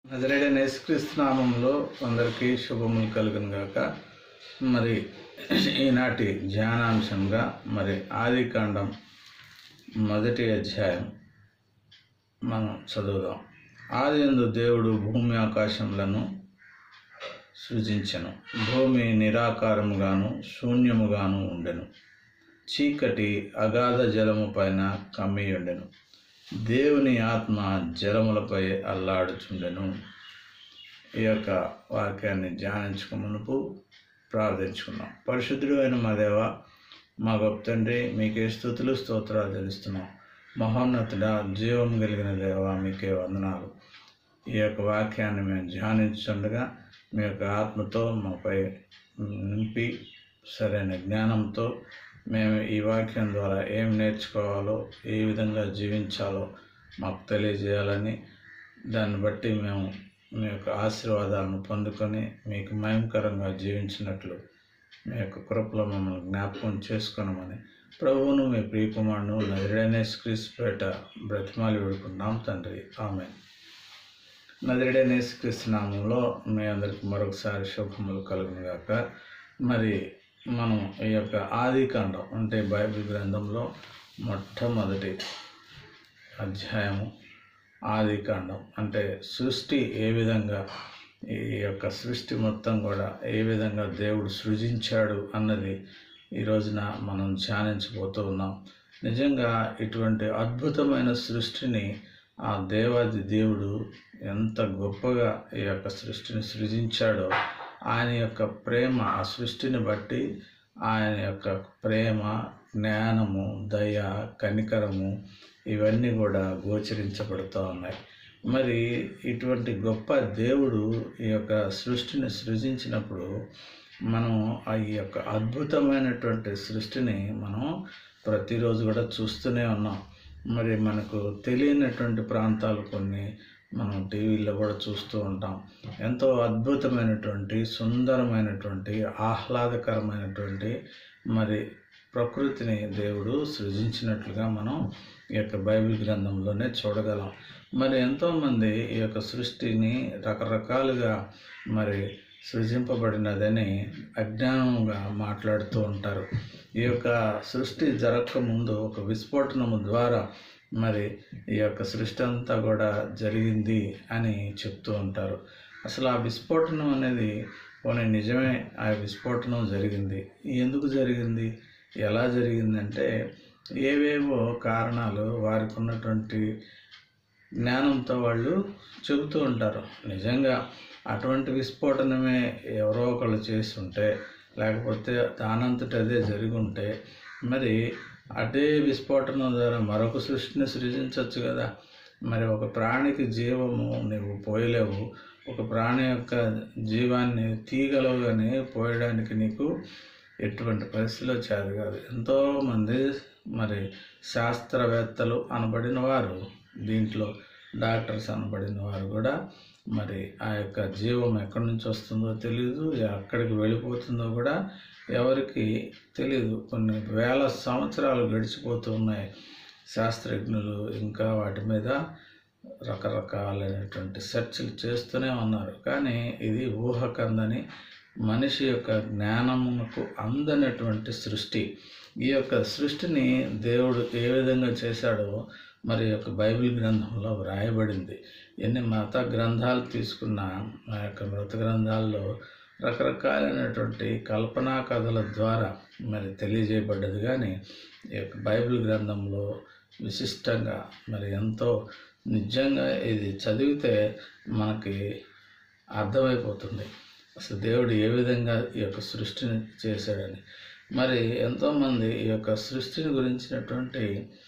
నజరేడైన యేసుక్రీస్తు నామంలో అందరికీ శుభములు కలుగును గాక మరి ఈనాటి ధ్యానాంశంగా మరి ఆదికాండం మొదటి అధ్యాయం మనం చదువుదాం ఆది యందు దేవుడు భూమి ఆకాశములను సృజించెను భూమి నిరాకారముగాను శూన్యముగాను ఉండెను చీకటి అగాధ జలము పైన కమ్మియుండెను దేవుని ఆత్మ జలములపై అల్లాడుచుండెను ఈ యొక్క వాక్యాన్ని ధ్యానించుకుమునుపు ప్రార్థించుకున్నాం పరిశుద్ధుడు అయిన మా దేవ మా గొప్ప తండ్రి మీకే స్థుతులు స్తోత్రాలు తెలుస్తున్నాం మహోన్నతుడ జీవం కలిగిన దేవ మీకే వందనాలు ఈ యొక్క వాక్యాన్ని మేము ధ్యానించుండగా మీ యొక్క ఆత్మతో మాపై నింపి సరైన జ్ఞానంతో మేము ఈ వాక్యం ద్వారా ఏం నేర్చుకోవాలో ఏ విధంగా జీవించాలో మాకు తెలియజేయాలని దాన్ని బట్టి మేము మీ యొక్క ఆశీర్వాదాలను పొందుకొని మీకు మయంకరంగా జీవించినట్లు మీ యొక్క కృపలో మమ్మల్ని జ్ఞాపకం చేసుకొనమని ప్రభువును మీ ప్రియకుమారును నదిరేనే క్రీస్తుపేట బ్రతిమాలి వేడుకుంటున్నాం తండ్రి ఆమె నదిరేనే నామంలో మీ అందరికి మరొకసారి శుభములు కలుగునుగాక మరి మనం ఈ యొక్క ఆదికాండం అంటే బైబిల్ గ్రంథంలో మొట్టమొదటి అధ్యాయము ఆదికాండం అంటే సృష్టి ఏ విధంగా ఈ యొక్క సృష్టి మొత్తం కూడా ఏ విధంగా దేవుడు సృజించాడు అన్నది ఈ రోజున మనం ధ్యానించబోతూ ఉన్నాం నిజంగా ఇటువంటి అద్భుతమైన సృష్టిని ఆ దేవాది దేవుడు ఎంత గొప్పగా ఈ యొక్క సృష్టిని సృజించాడో ఆయన యొక్క ప్రేమ ఆ సృష్టిని బట్టి ఆయన యొక్క ప్రేమ జ్ఞానము దయ కనికరము ఇవన్నీ కూడా గోచరించబడుతూ ఉన్నాయి మరి ఇటువంటి గొప్ప దేవుడు ఈ యొక్క సృష్టిని సృజించినప్పుడు మనం ఆ ఈ యొక్క అద్భుతమైనటువంటి సృష్టిని మనం ప్రతిరోజు కూడా చూస్తూనే ఉన్నాం మరి మనకు తెలియనటువంటి ప్రాంతాలు కొన్ని మనం టీవీలో కూడా చూస్తూ ఉంటాం ఎంతో అద్భుతమైనటువంటి సుందరమైనటువంటి ఆహ్లాదకరమైనటువంటి మరి ప్రకృతిని దేవుడు సృజించినట్లుగా మనం ఈ యొక్క బైబిల్ గ్రంథంలోనే చూడగలం మరి ఎంతోమంది ఈ యొక్క సృష్టిని రకరకాలుగా మరి సృజింపబడినదని అజ్ఞానంగా మాట్లాడుతూ ఉంటారు ఈ యొక్క సృష్టి జరగక ముందు ఒక విస్ఫోటనము ద్వారా మరి ఈ యొక్క సృష్టి అంతా కూడా జరిగింది అని చెప్తూ ఉంటారు అసలు ఆ విస్ఫోటనం అనేది పోనీ నిజమే ఆ విస్ఫోటనం జరిగింది ఎందుకు జరిగింది ఎలా జరిగిందంటే ఏవేవో కారణాలు వారికి ఉన్నటువంటి జ్ఞానంతో వాళ్ళు చెబుతూ ఉంటారు నిజంగా అటువంటి విస్ఫోటనమే ఎవరో ఒకళ్ళు చేసి ఉంటే లేకపోతే దానంతట అదే జరిగి ఉంటే మరి అదే విస్ఫోటనం ద్వారా మరొక సృష్టిని సృజించవచ్చు కదా మరి ఒక ప్రాణికి జీవము నువ్వు పోయలేవు ఒక ప్రాణి యొక్క జీవాన్ని తీగలవు కానీ పోయడానికి నీకు ఎటువంటి పరిస్థితిలో చేత కాదు ఎంతోమంది మరి శాస్త్రవేత్తలు అనబడిన వారు దీంట్లో డాక్టర్స్ అనబడిన వారు కూడా మరి ఆ యొక్క జీవం ఎక్కడి నుంచి వస్తుందో తెలియదు ఎక్కడికి వెళ్ళిపోతుందో కూడా ఎవరికి తెలియదు కొన్ని వేల సంవత్సరాలు గడిచిపోతూ ఉన్నాయి శాస్త్రజ్ఞులు ఇంకా వాటి మీద రకరకాలైనటువంటి సెర్చ్లు చేస్తూనే ఉన్నారు కానీ ఇది ఊహకందని మనిషి యొక్క జ్ఞానమునకు అందనటువంటి సృష్టి ఈ యొక్క సృష్టిని దేవుడు ఏ విధంగా చేశాడో మరి యొక్క బైబిల్ గ్రంథంలో వ్రాయబడింది ఎన్ని మత గ్రంథాలు తీసుకున్న ఆ యొక్క మృత గ్రంథాల్లో రకరకాలైనటువంటి కల్పనా కథల ద్వారా మరి తెలియజేయబడ్డది కానీ ఈ యొక్క బైబిల్ గ్రంథంలో విశిష్టంగా మరి ఎంతో నిజంగా ఇది చదివితే మనకి అర్థమైపోతుంది అసలు దేవుడు ఏ విధంగా ఈ యొక్క సృష్టిని చేశాడని మరి ఎంతోమంది ఈ యొక్క సృష్టిని గురించినటువంటి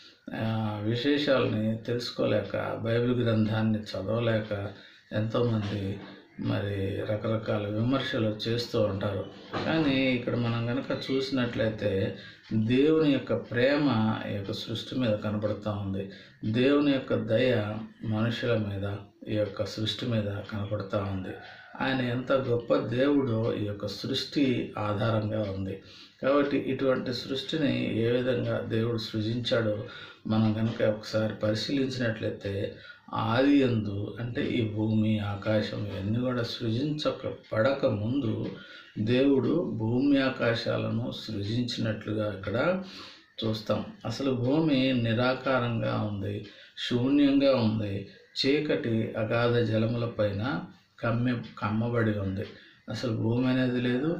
విశేషాలని తెలుసుకోలేక బైబిల్ గ్రంథాన్ని చదవలేక ఎంతోమంది మరి రకరకాల విమర్శలు చేస్తూ ఉంటారు కానీ ఇక్కడ మనం కనుక చూసినట్లయితే దేవుని యొక్క ప్రేమ ఈ యొక్క సృష్టి మీద కనబడుతూ ఉంది దేవుని యొక్క దయ మనుషుల మీద ఈ యొక్క సృష్టి మీద కనపడుతూ ఉంది ఆయన ఎంత గొప్ప దేవుడో ఈ యొక్క సృష్టి ఆధారంగా ఉంది కాబట్టి ఇటువంటి సృష్టిని ఏ విధంగా దేవుడు సృజించాడో మనం కనుక ఒకసారి పరిశీలించినట్లయితే ఆది ఎందు అంటే ఈ భూమి ఆకాశం ఇవన్నీ కూడా సృజించక పడక ముందు దేవుడు భూమి ఆకాశాలను సృజించినట్లుగా ఇక్కడ చూస్తాం అసలు భూమి నిరాకారంగా ఉంది శూన్యంగా ఉంది చీకటి అగాధ జలముల పైన కమ్మె కమ్మబడి ఉంది అసలు భూమి అనేది లేదు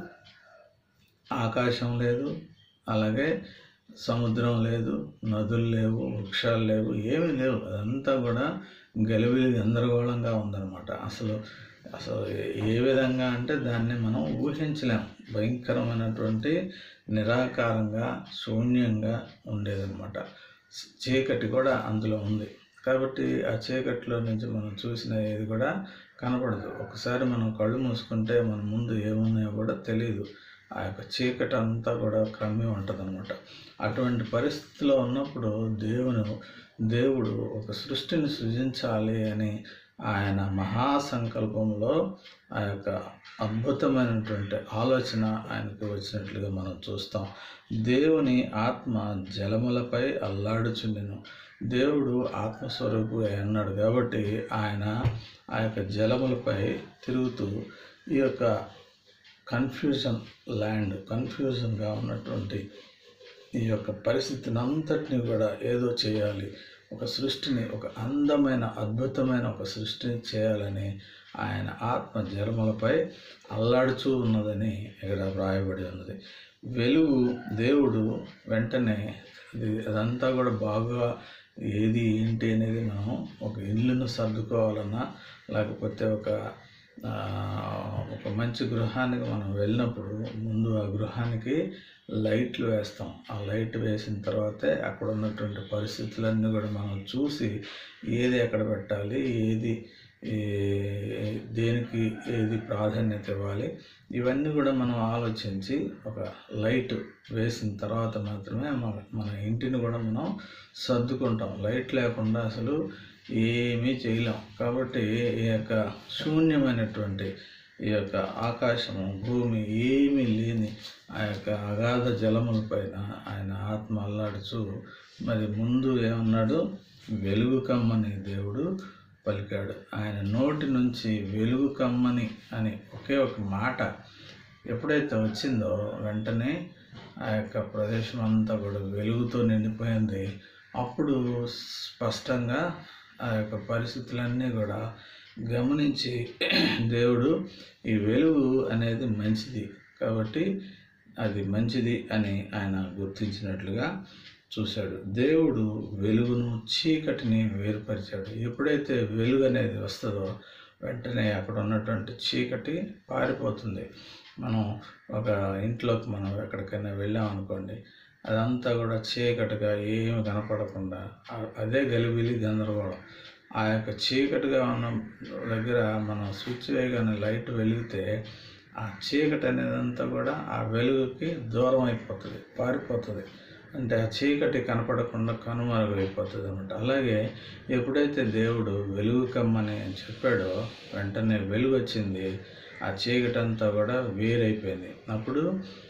ఆకాశం లేదు అలాగే సముద్రం లేదు నదులు లేవు వృక్షాలు లేవు ఏమీ లేవు అదంతా కూడా గలిబిలి గందరగోళంగా ఉందన్నమాట అసలు అసలు ఏ విధంగా అంటే దాన్ని మనం ఊహించలేం భయంకరమైనటువంటి నిరాకారంగా శూన్యంగా ఉండేదన్నమాట చీకటి కూడా అందులో ఉంది కాబట్టి ఆ చీకటిలో నుంచి మనం చూసిన ఏది కూడా కనపడదు ఒకసారి మనం కళ్ళు మూసుకుంటే మన ముందు ఏమున్నాయో కూడా తెలియదు ఆ యొక్క చీకటి అంతా కూడా క్రమ్మి ఉంటుంది అనమాట అటువంటి పరిస్థితిలో ఉన్నప్పుడు దేవుని దేవుడు ఒక సృష్టిని సృజించాలి అని ఆయన మహాసంకల్పంలో ఆ యొక్క అద్భుతమైనటువంటి ఆలోచన ఆయనకు వచ్చినట్లుగా మనం చూస్తాం దేవుని ఆత్మ జలములపై అల్లాడుచుండెను దేవుడు ఆత్మస్వరూపు అన్నాడు కాబట్టి ఆయన ఆ యొక్క జలములపై తిరుగుతూ ఈ యొక్క కన్ఫ్యూజన్ ల్యాండ్ కన్ఫ్యూజన్గా ఉన్నటువంటి ఈ యొక్క పరిస్థితిని అంతటిని కూడా ఏదో చేయాలి ఒక సృష్టిని ఒక అందమైన అద్భుతమైన ఒక సృష్టిని చేయాలని ఆయన ఆత్మ జలములపై అల్లాడుచూ ఉన్నదని ఇక్కడ వ్రాయబడి ఉన్నది వెలుగు దేవుడు వెంటనే ఇది అదంతా కూడా బాగా ఏది ఏంటి అనేది మనం ఒక ఇల్లును సర్దుకోవాలన్నా లేకపోతే ఒక ఆ, ఒక మంచి గృహానికి మనం వెళ్ళినప్పుడు ముందు ఆ గృహానికి లైట్లు వేస్తాం ఆ లైట్ వేసిన తర్వాతే అక్కడ ఉన్నటువంటి పరిస్థితులన్నీ కూడా మనం చూసి ఏది ఎక్కడ పెట్టాలి ఏది ఏ- దేనికి ఏది ప్రాధాన్యత ఇవ్వాలి ఇవన్నీ కూడా మనం ఆలోచించి ఒక లైట్ వేసిన తర్వాత మాత్రమే మన మన ఇంటిని కూడా మనం సర్దుకుంటాం లైట్ లేకుండా అసలు ఏమీ చేయలేం కాబట్టి ఈ యొక్క శూన్యమైనటువంటి ఈ యొక్క ఆకాశము భూమి ఏమీ లేని ఆ యొక్క అగాధ జలముల పైన ఆయన ఆత్మ అల్లాడుచు మరి ముందు ఏమన్నాడు వెలుగు కమ్మని దేవుడు పలికాడు ఆయన నోటి నుంచి వెలుగు కమ్మని అని ఒకే ఒక మాట ఎప్పుడైతే వచ్చిందో వెంటనే ఆ యొక్క ప్రదేశం అంతా కూడా వెలుగుతో నిండిపోయింది అప్పుడు స్పష్టంగా ఆ యొక్క పరిస్థితులన్నీ కూడా గమనించి దేవుడు ఈ వెలుగు అనేది మంచిది కాబట్టి అది మంచిది అని ఆయన గుర్తించినట్లుగా చూశాడు దేవుడు వెలుగును చీకటిని వేరుపరిచాడు ఎప్పుడైతే వెలుగు అనేది వస్తుందో వెంటనే అక్కడ ఉన్నటువంటి చీకటి పారిపోతుంది మనం ఒక ఇంట్లోకి మనం ఎక్కడికైనా వెళ్ళాం అనుకోండి అదంతా కూడా చీకటిగా ఏమి కనపడకుండా ఆ- అదే గలిబిలి గందరగోళం ఆ యొక్క చీకటిగా ఉన్న దగ్గర మనం స్విచ్ వేయగానే లైట్ వెలిగితే ఆ చీకటి అనేదంతా కూడా ఆ వెలుగుకి దూరం అయిపోతుంది పారిపోతుంది అంటే ఆ చీకటి కనపడకుండా కనుమరుగైపోతుంది అనమాట అలాగే ఎప్పుడైతే దేవుడు వెలుగు కమ్మని చెప్పాడో వెంటనే వెలుగు వచ్చింది ఆ చీకటి అంతా కూడా వేరైపోయింది అప్పుడు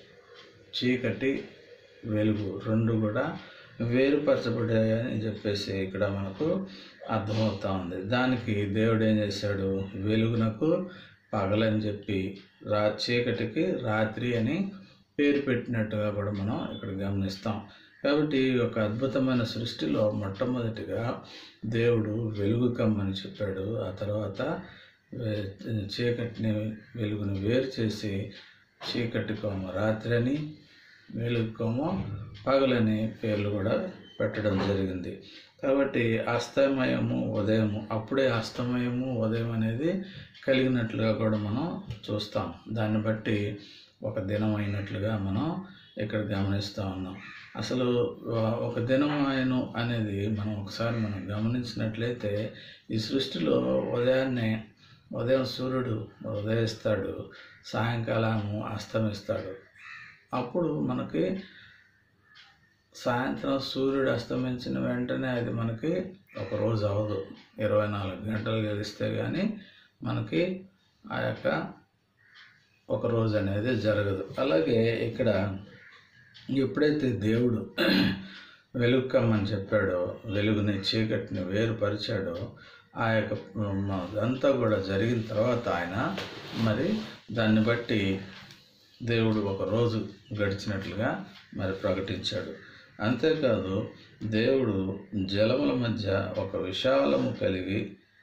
చీకటి వెలుగు రెండు కూడా వేరుపరచబడాయని చెప్పేసి ఇక్కడ మనకు అర్థమవుతా ఉంది దానికి దేవుడు ఏం చేశాడు వెలుగునకు పగలని చెప్పి రా చీకటికి రాత్రి అని పేరు పెట్టినట్టుగా కూడా మనం ఇక్కడ గమనిస్తాం కాబట్టి ఈ యొక్క అద్భుతమైన సృష్టిలో మొట్టమొదటిగా దేవుడు వెలుగు కమ్మని చెప్పాడు ఆ తర్వాత వే- చీకటిని వెలుగుని వేరు చేసి చీకటి కోమ రాత్రి అని వెలుగు కోమ పగలని పేర్లు కూడా పెట్టడం జరిగింది కాబట్టి అస్తమయము ఉదయము అప్పుడే అస్తమయము ఉదయం అనేది కలిగినట్లుగా కూడా మనం చూస్తాం దాన్ని బట్టి ఒక దినం అయినట్లుగా మనం ఇక్కడ గమనిస్తూ ఉన్నాం అసలు ఆ, ఒక దినం ఆయన అనేది మనం ఒకసారి మనం గమనించినట్లయితే ఈ సృష్టిలో ఉదయాన్నే ఉదయం సూర్యుడు ఉదయిస్తాడు సాయంకాలము అస్తమిస్తాడు అప్పుడు మనకి సాయంత్రం సూర్యుడు అస్తమించిన వెంటనే అది మనకి ఒక రోజు అవ్వదు ఇరవై నాలుగు గంటలు గెలిస్తే కానీ మనకి ఆ యొక్క ఒక రోజు అనేది జరగదు అలాగే ఇక్కడ ఎప్పుడైతే దేవుడు వెలుగు కమ్మని చెప్పాడో వెలుగుని చీకటిని వేరుపరిచాడో ఆ యొక్క మ, అంతా కూడా జరిగిన తర్వాత ఆయన మరి దాన్ని బట్టి దేవుడు ఒక రోజు గడిచినట్లుగా మరి ప్రకటించాడు అంతేకాదు దేవుడు జలముల మధ్య ఒక విశాలము కలిగి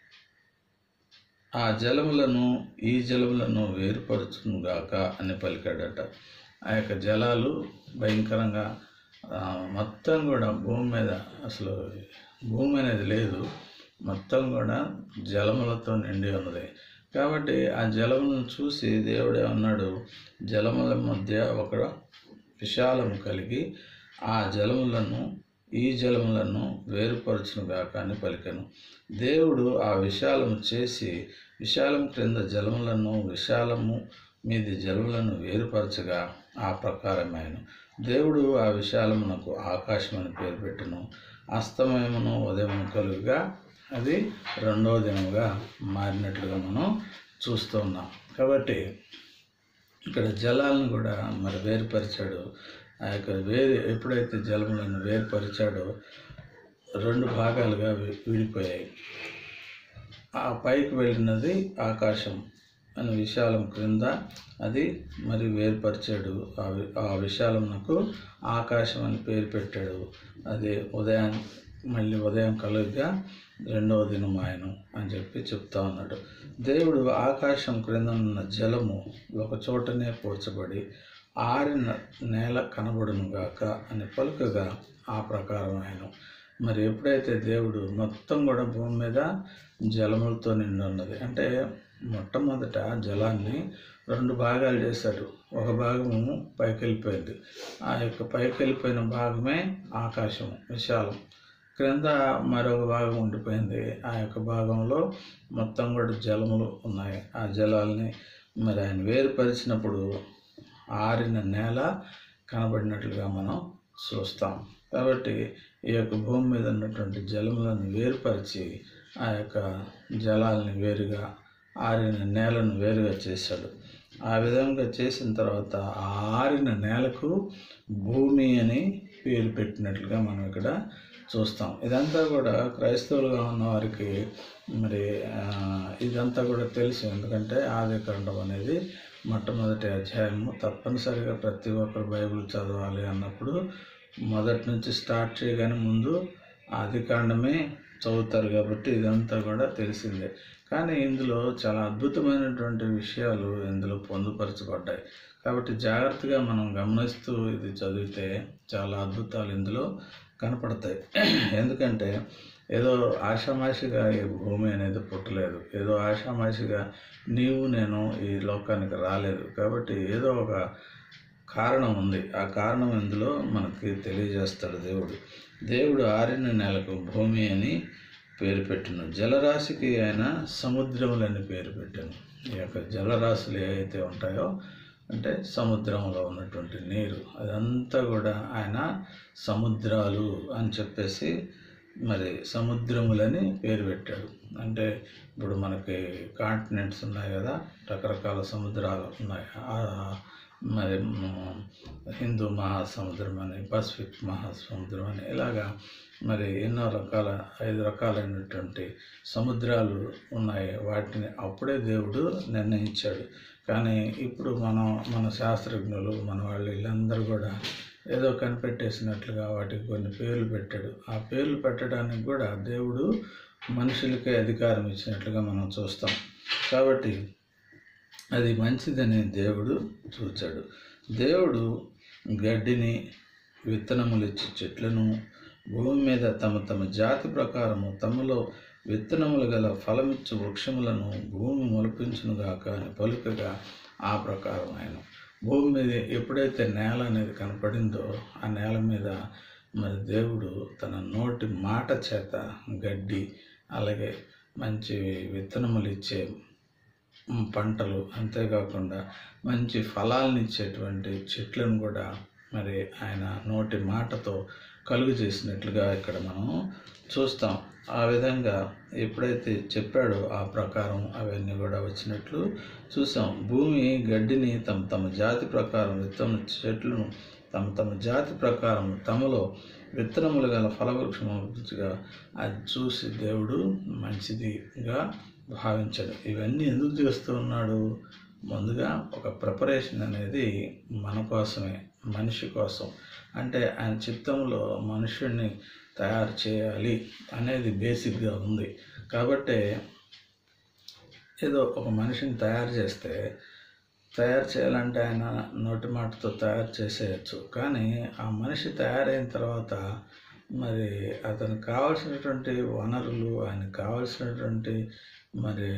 ఆ జలములను ఈ జలములను వేరుపరచునుగాక అని పలికాడట ఆ యొక్క జలాలు భయంకరంగా ఆ, మొత్తం కూడా భూమి మీద అసలు భూమి అనేది లేదు మొత్తం కూడా జలములతో నిండి ఉన్నది కాబట్టి ఆ జలములను చూసి దేవుడు ఏమన్నాడు జలముల మధ్య ఒక విశాలము కలిగి ఆ జలములను ఈ జలములను వేరుపరచునుగాక అని పలికెను దేవుడు ఆ విశాలము చేసి విశాలం క్రింద జలములను విశాలము మీది జలములను వేరుపరచగా ఆ ప్రకారమైన దేవుడు ఆ విశాలమునకు ఆకాశం అని పేరు పెట్టెను అస్తమయమును ఉదయమును కలుగుగా అది రెండవ దినముగా మారినట్లుగా మనం చూస్తూ ఉన్నాం కాబట్టి ఇక్కడ జలాలను కూడా మరి వేరుపరిచాడు ఆ యొక్క వేరు ఎప్పుడైతే జలములను వేరుపరిచాడో రెండు భాగాలుగా వి- విడిపోయాయి ఆ పైకి వెళ్ళినది ఆకాశం అని విశాలం క్రింద అది మరి వేరుపరిచాడు ఆ వి- ఆ విశాలమునకు ఆకాశం అని పేరు పెట్టాడు అది ఉదయం మళ్ళీ ఉదయం కలుగుగా రెండవ దినం ఆయన అని చెప్పి చెప్తా ఉన్నాడు దేవుడు ఆకాశం క్రింద ఉన్న జలము ఒక చోటనే కూర్చబడి ఆరిన నేల కనబడునుగాక అని పలుకగా ఆ ప్రకారం ఆయన మరి ఎప్పుడైతే దేవుడు మొత్తం కూడా భూమి మీద జలములతో నిండి ఉన్నది అంటే మొట్టమొదట జలాన్ని రెండు భాగాలు చేశాడు ఒక భాగము పైకి వెళ్ళిపోయింది ఆ యొక్క పైకి వెళ్ళిపోయిన భాగమే ఆకాశం విశాలం క్రింద మరొక భాగం ఉండిపోయింది ఆ యొక్క భాగంలో మొత్తం కూడా జలములు ఉన్నాయి ఆ జలాల్ని మరి ఆయన వేరుపరిచినప్పుడు ఆరిన నేల కనబడినట్లుగా మనం చూస్తాం కాబట్టి ఈ యొక్క భూమి మీద ఉన్నటువంటి జలములను వేరుపరిచి ఆ యొక్క జలాల్ని వేరుగా ఆరిన నేలను వేరుగా చేశాడు ఆ విధంగా చేసిన తర్వాత ఆ ఆరిన నేలకు భూమి అని పేరు పెట్టినట్లుగా మనం ఇక్కడ చూస్తాం ఇదంతా కూడా క్రైస్తవులుగా ఉన్న వారికి మరి ఆ, ఇదంతా కూడా తెలుసు ఎందుకంటే ఆది కాండం అనేది మొట్టమొదటి అధ్యాయము తప్పనిసరిగా ప్రతి ఒక్కరు బైబిల్ చదవాలి అన్నప్పుడు మొదటి నుంచి స్టార్ట్ చేయగానే ముందు ఆది కాండమే చదువుతారు కాబట్టి ఇదంతా కూడా తెలిసిందే కానీ ఇందులో చాలా అద్భుతమైనటువంటి విషయాలు ఇందులో పొందుపరచబడ్డాయి కాబట్టి జాగ్రత్తగా మనం గమనిస్తూ ఇది చదివితే చాలా అద్భుతాలు ఇందులో కనపడతాయి ఎందుకంటే ఏదో ఆషామాషిగా ఈ భూమి అనేది పుట్టలేదు ఏదో ఆషామాషిగా నీవు నేను ఈ లోకానికి రాలేదు కాబట్టి ఏదో ఒక కారణం ఉంది ఆ కారణం ఇందులో మనకి తెలియజేస్తాడు దేవుడు దేవుడు ఆరిన నెలకు భూమి అని పేరు పెట్టిన జలరాశికి ఆయన సముద్రములని పేరు పెట్టాను ఈ యొక్క జలరాశులు ఏవైతే ఉంటాయో అంటే సముద్రంలో ఉన్నటువంటి నీరు అదంతా కూడా ఆయన సముద్రాలు అని చెప్పేసి మరి సముద్రములని పేరు పెట్టాడు అంటే ఇప్పుడు మనకి కాంటినెంట్స్ ఉన్నాయి కదా రకరకాల సముద్రాలు ఉన్నాయి ఆ- మరి మ్, హిందూ మహాసముద్రం అని పసిఫిక్ మహాసముద్రం అని ఇలాగా మరి ఎన్నో రకాల ఐదు రకాలైనటువంటి సముద్రాలు ఉన్నాయి వాటిని అప్పుడే దేవుడు నిర్ణయించాడు కానీ ఇప్పుడు మనం మన శాస్త్రజ్ఞులు మన వాళ్ళు వీళ్ళందరూ కూడా ఏదో కనిపెట్టేసినట్లుగా వాటికి కొన్ని పేర్లు పెట్టాడు ఆ పేర్లు పెట్టడానికి కూడా దేవుడు మనుషులకే అధికారం ఇచ్చినట్లుగా మనం చూస్తాం కాబట్టి అది మంచిదని దేవుడు చూచాడు దేవుడు గడ్డిని విత్తనములు ఇచ్చి చెట్లను భూమి మీద తమ తమ జాతి ప్రకారము తమలో విత్తనములు గల ఫలమిచ్చు వృక్షములను భూమి మొలిపించునుగాక అని పలుకగా ఆ ప్రకారం ఆయన భూమి మీద ఎప్పుడైతే నేల అనేది కనపడిందో ఆ నేల మీద మరి దేవుడు తన నోటి మాట చేత గడ్డి అలాగే మంచి విత్తనములు ఇచ్చే మ్, పంటలు అంతేకాకుండా మంచి ఫలాలను ఇచ్చేటువంటి చెట్లను కూడా మరి ఆయన నోటి మాటతో కలుగు చేసినట్లుగా ఇక్కడ మనం చూస్తాం ఆ విధంగా ఎప్పుడైతే చెప్పాడో ఆ ప్రకారం అవన్నీ కూడా వచ్చినట్లు చూసాం భూమి గడ్డిని తమ తమ జాతి ప్రకారం విత్తన చెట్లను తమ తమ జాతి ప్రకారం తమలో విత్తనములు గల ఫలవృక్షము అభివృద్ధిగా అది చూసి దేవుడు మంచిదిగా భావించాడు ఇవన్నీ ఎందుకు చేస్తూ ఉన్నాడు ముందుగా ఒక ప్రిపరేషన్ అనేది మన కోసమే మనిషి కోసం అంటే ఆయన చిత్తంలో మనుషుడిని తయారు చేయాలి అనేది బేసిక్గా ఉంది కాబట్టి ఏదో ఒక మనిషిని తయారు చేస్తే తయారు చేయాలంటే ఆయన నోటి మాటతో తయారు చేసేయచ్చు కానీ ఆ మనిషి తయారైన తర్వాత మరి అతనికి కావాల్సినటువంటి వనరులు ఆయనకు కావాల్సినటువంటి మరి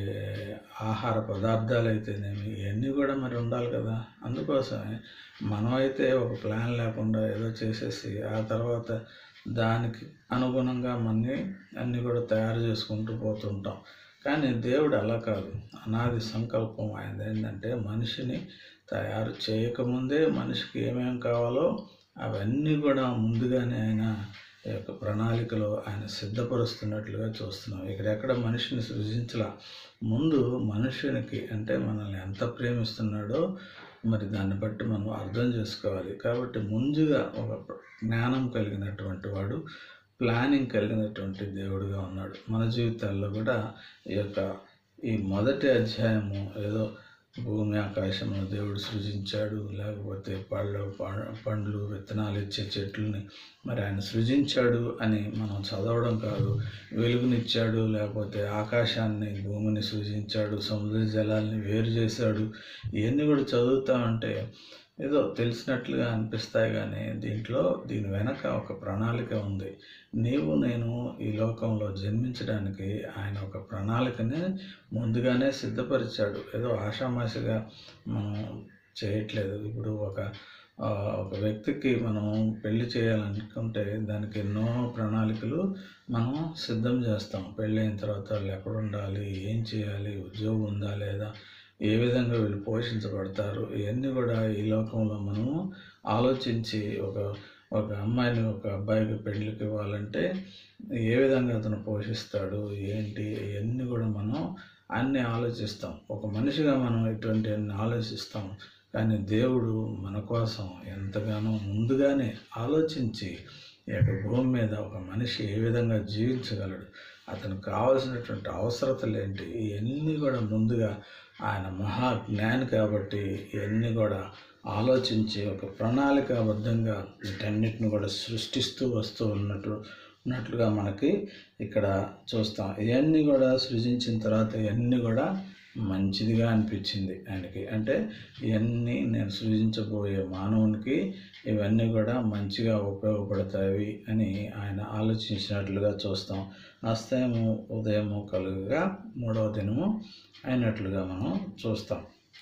ఆహార పదార్థాలు అయితేనేమి ఇవన్నీ కూడా మరి ఉండాలి కదా అందుకోసమే మనమైతే ఒక ప్లాన్ లేకుండా ఏదో చేసేసి ఆ తర్వాత దానికి అనుగుణంగా మన్ని అన్నీ కూడా తయారు చేసుకుంటూ పోతుంటాం కానీ దేవుడు అలా కాదు అనాది సంకల్పం ఆయనది ఏంటంటే మనిషిని తయారు చేయకముందే మనిషికి ఏమేం కావాలో అవన్నీ కూడా ముందుగానే ఆయన ఈ యొక్క ప్రణాళికలో ఆయన సిద్ధపరుస్తున్నట్లుగా చూస్తున్నాం ఇక్కడ ఎక్కడ మనిషిని సృజించలా ముందు మనుషునికి అంటే మనల్ని ఎంత ప్రేమిస్తున్నాడో మరి దాన్ని బట్టి మనం అర్థం చేసుకోవాలి కాబట్టి ముందుగా ఒక జ్ఞానం కలిగినటువంటి వాడు ప్లానింగ్ కలిగినటువంటి దేవుడుగా ఉన్నాడు మన జీవితాల్లో కూడా ఈ యొక్క ఈ మొదటి అధ్యాయము ఏదో భూమి ఆకాశము దేవుడు సృజించాడు లేకపోతే పళ్ళు ప- పండ్లు విత్తనాలు ఇచ్చే చెట్లని మరి ఆయన సృజించాడు అని మనం చదవడం కాదు వెలుగునిచ్చాడు లేకపోతే ఆకాశాన్ని భూమిని సృజించాడు సముద్ర జలాల్ని వేరు చేశాడు ఇవన్నీ కూడా చదువుతామంటే ఏదో తెలిసినట్లుగా అనిపిస్తాయి కానీ దీంట్లో దీని వెనక ఒక ప్రణాళిక ఉంది నీవు నేను ఈ లోకంలో జన్మించడానికి ఆయన ఒక ప్రణాళికని ముందుగానే సిద్ధపరిచాడు ఏదో ఆషామాషిగా మనం చేయట్లేదు ఇప్పుడు ఒక ఆ, ఒక వ్యక్తికి మనం పెళ్లి చేయాలనుకుంటే దానికి ఎన్నో ప్రణాళికలు మనం సిద్ధం చేస్తాం పెళ్ళి అయిన తర్వాత వాళ్ళు ఎక్కడ ఉండాలి ఏం చేయాలి ఉద్యోగం ఉందా లేదా ఏ విధంగా వీళ్ళు పోషించబడతారు ఇవన్నీ కూడా ఈ లోకంలో మనము ఆలోచించి ఒక ఒక అమ్మాయిని ఒక అబ్బాయికి పెళ్ళికి ఇవ్వాలంటే ఏ విధంగా అతను పోషిస్తాడు ఏంటి ఇవన్నీ కూడా మనం అన్నీ ఆలోచిస్తాం ఒక మనిషిగా మనం ఇటువంటి అన్ని ఆలోచిస్తాం కానీ దేవుడు మన కోసం ఎంతగానో ముందుగానే ఆలోచించి ఈ యొక్క భూమి మీద ఒక మనిషి ఏ విధంగా జీవించగలడు అతనికి కావాల్సినటువంటి అవసరతలు ఏంటి ఇవన్నీ కూడా ముందుగా ఆయన మహా జ్ఞాని కాబట్టి ఇవన్నీ కూడా ఆలోచించి ఒక ప్రణాళికాబద్ధంగా వీటన్నిటిని కూడా సృష్టిస్తూ వస్తూ ఉన్నట్టు ఉన్నట్లుగా మనకి ఇక్కడ చూస్తాం ఇవన్నీ కూడా సృజించిన తర్వాత ఇవన్నీ కూడా మంచిదిగా అనిపించింది ఆయనకి అంటే ఇవన్నీ నేను సృజించబోయే మానవునికి ఇవన్నీ కూడా మంచిగా ఉపయోగపడతాయి అని ఆయన ఆలోచించినట్లుగా చూస్తాం అస్తయము ఉదయము కలుగుగా మూడవ దినము అయినట్లుగా మనం చూస్తాం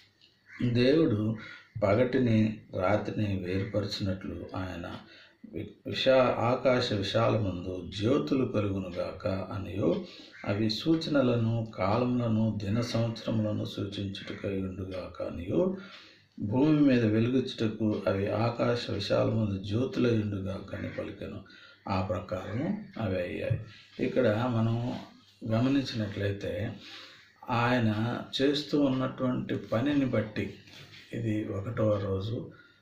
దేవుడు పగటిని రాత్రిని వేరుపరిచినట్లు ఆయన వి- విశా ఆకాశ విశాలమందు జ్యోతులు కలుగునుగాక అనియో అవి సూచనలను కాలములను దిన సంవత్సరములను సూచించుటకై ఉండుగాక అనియో భూమి మీద వెలుగుచుటకు అవి ఆకాశ విశాలమందు జ్యోతులై ఉండుగాక అని పలికెను ఆ ప్రకారము అవి అయ్యాయి ఇక్కడ మనం గమనించినట్లయితే ఆయన చేస్తూ ఉన్నటువంటి పనిని బట్టి ఇది ఒకటవ రోజు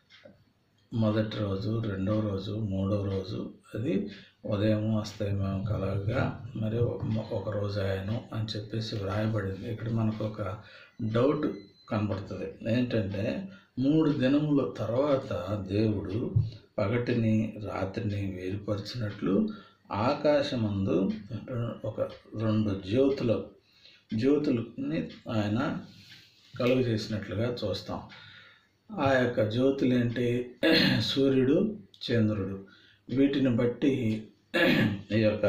మొదటి రోజు రెండవ రోజు మూడవ రోజు అది ఉదయం అస్తమయం కలగగా మరి ఒక రోజు ఆయను అని చెప్పేసి వ్రాయబడింది ఇక్కడ మనకు ఒక డౌట్ కనబడుతుంది ఏంటంటే మూడు దినముల తర్వాత దేవుడు పగటిని రాత్రిని వేరుపరిచినట్లు ఆకాశమందు ఒక రెండు జ్యోతులు జ్యోతులని ఆయన కలుగు చేసినట్లుగా చూస్తాం ఆ యొక్క జ్యోతులు ఏంటి సూర్యుడు చంద్రుడు వీటిని బట్టి ఈ యొక్క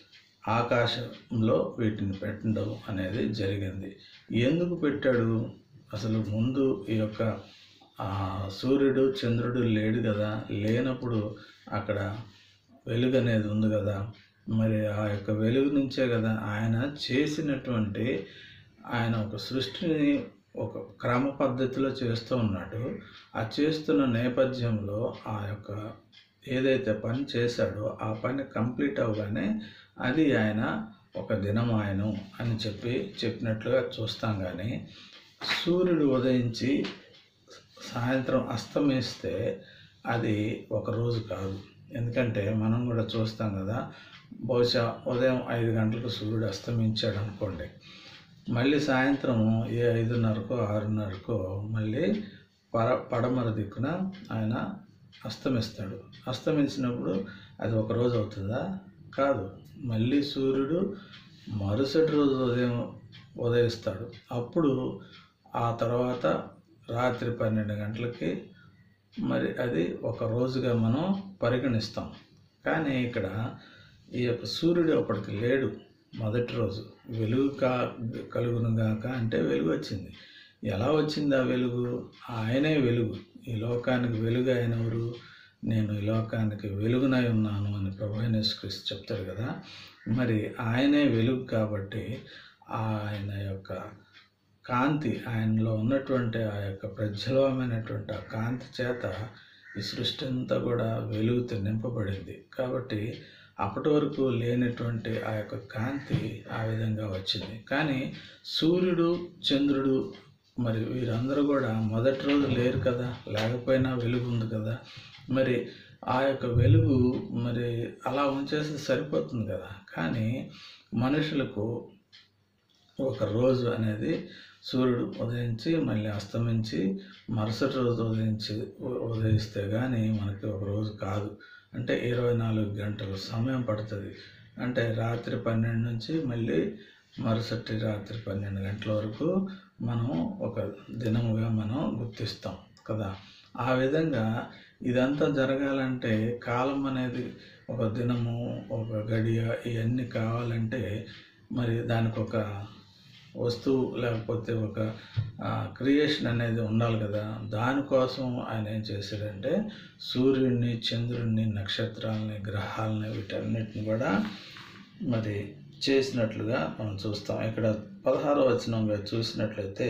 ఆకాశంలో వీటిని పెట్టడం అనేది జరిగింది ఎందుకు పెట్టాడు అసలు ముందు ఈ యొక్క ఆ, సూర్యుడు చంద్రుడు లేడు కదా లేనప్పుడు అక్కడ వెలుగు అనేది ఉంది కదా మరి ఆ యొక్క వెలుగు నుంచే కదా ఆయన చేసినటువంటి ఆయన ఒక సృష్టిని ఒక క్రమ పద్ధతిలో చేస్తూ ఉన్నాడు ఆ చేస్తున్న నేపథ్యంలో ఆ యొక్క ఏదైతే పని చేశాడో ఆ పని కంప్లీట్ అవగానే అది ఆయన ఒక దినం ఆయను అని చెప్పి చెప్పినట్లుగా చూస్తాం కానీ సూర్యుడు ఉదయించి సాయంత్రం అస్తమిస్తే అది ఒక రోజు కాదు ఎందుకంటే మనం కూడా చూస్తాం కదా బహుశా ఉదయం ఐదు గంటలకు సూర్యుడు అస్తమించాడు అనుకోండి మళ్ళీ సాయంత్రం ఏ ఐదున్నరకో ఆరున్నరకో మళ్ళీ పర పడమర దిక్కున ఆయన అస్తమిస్తాడు అస్తమించినప్పుడు అది ఒక రోజు అవుతుందా కాదు మళ్ళీ సూర్యుడు మరుసటి రోజు ఉదయం ఉదయిస్తాడు అప్పుడు ఆ తర్వాత రాత్రి పన్నెండు గంటలకి మరి అది ఒక రోజుగా మనం పరిగణిస్తాం కానీ ఇక్కడ ఈ యొక్క సూర్యుడు అప్పటికి లేడు మొదటి రోజు వెలుగు కా కలుగును గాక అంటే వెలుగు వచ్చింది ఎలా వచ్చింది ఆ వెలుగు ఆయనే వెలుగు ఈ లోకానికి వెలుగు ఆయన ఎవరు నేను ఈ లోకానికి వెలుగునై ఉన్నాను అని ప్రభు క్రీస్తు చెప్తారు కదా మరి ఆయనే వెలుగు కాబట్టి ఆయన యొక్క కాంతి ఆయనలో ఉన్నటువంటి ఆ యొక్క ప్రజ్వలమైనటువంటి ఆ కాంతి చేత ఈ సృష్టి అంతా కూడా వెలుగుతో నింపబడింది కాబట్టి అప్పటి వరకు లేనటువంటి ఆ యొక్క కాంతి ఆ విధంగా వచ్చింది కానీ సూర్యుడు చంద్రుడు మరి వీరందరూ కూడా మొదటి రోజు లేరు కదా లేకపోయినా వెలుగు ఉంది కదా మరి ఆ యొక్క వెలుగు మరి అలా ఉంచేస్తే సరిపోతుంది కదా కానీ మనుషులకు ఒక రోజు అనేది సూర్యుడు ఉదయించి మళ్ళీ అస్తమించి మరుసటి రోజు ఉదయించి ఉ- ఉదయిస్తే కానీ మనకి ఒక రోజు కాదు అంటే ఇరవై నాలుగు గంటలు సమయం పడుతుంది అంటే రాత్రి పన్నెండు నుంచి మళ్ళీ మరుసటి రాత్రి పన్నెండు గంటల వరకు మనం ఒక దినముగా మనం గుర్తిస్తాం కదా ఆ విధంగా ఇదంతా జరగాలంటే కాలం అనేది ఒక దినము ఒక గడియ ఇవన్నీ కావాలంటే మరి దానికి ఒక వస్తువు లేకపోతే ఒక క్రియేషన్ అనేది ఉండాలి కదా దానికోసం ఆయన ఏం చేశాడంటే సూర్యుడిని చంద్రుడిని నక్షత్రాలని గ్రహాలని వీటన్నిటిని కూడా మరి చేసినట్లుగా మనం చూస్తాం ఇక్కడ పదహారో వచనంగా చూసినట్లయితే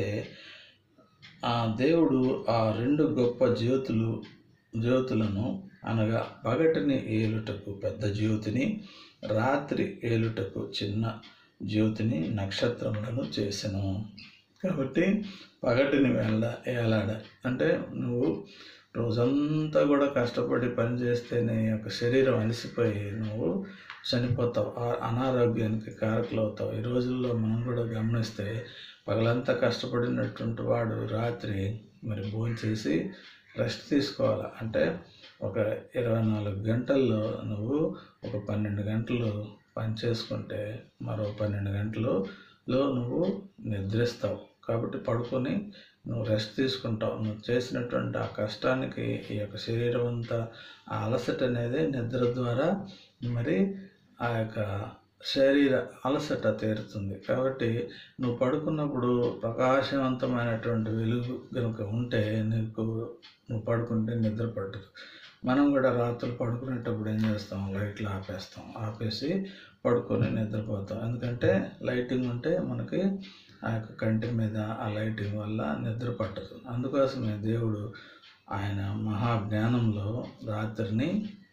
ఆ దేవుడు ఆ రెండు గొప్ప జ్యోతులు జ్యోతులను అనగా పగటిని ఏలుటకు పెద్ద జ్యోతిని రాత్రి ఏలుటకు చిన్న జ్యోతిని నక్షత్రములను చేసెను కాబట్టి పగటిని వెళ్ళ ఏలాడ అంటే నువ్వు రోజంతా కూడా కష్టపడి పని చేస్తే నీ యొక్క శరీరం అలసిపోయి నువ్వు చనిపోతావు ఆ అనారోగ్యానికి కారకులు అవుతావు ఈ రోజుల్లో మనం కూడా గమనిస్తే పగలంతా కష్టపడినటువంటి వాడు రాత్రి మరి భోంచేసి రెస్ట్ తీసుకోవాలి అంటే ఒక ఇరవై నాలుగు గంటల్లో నువ్వు ఒక పన్నెండు గంటలు పని చేసుకుంటే మరో పన్నెండు గంటలలో నువ్వు నిద్రిస్తావు కాబట్టి పడుకొని నువ్వు రెస్ట్ తీసుకుంటావు నువ్వు చేసినటువంటి ఆ కష్టానికి ఈ యొక్క శరీరం అంతా ఆ అలసట అనేది నిద్ర ద్వారా మరి ఆ యొక్క శరీర అలసట తీరుతుంది కాబట్టి నువ్వు పడుకున్నప్పుడు ప్రకాశవంతమైనటువంటి వెలుగు కనుక ఉంటే నీకు నువ్వు పడుకుంటే నిద్ర పట్టదు మనం కూడా రాత్రులు పడుకునేటప్పుడు ఏం చేస్తాం లైట్లు ఆపేస్తాం ఆపేసి పడుకొని నిద్రపోతాం ఎందుకంటే లైటింగ్ ఉంటే మనకి ఆ యొక్క కంటి మీద ఆ లైటింగ్ వల్ల నిద్ర పట్టదు అందుకోసమే దేవుడు ఆయన మహాజ్ఞానంలో రాత్రిని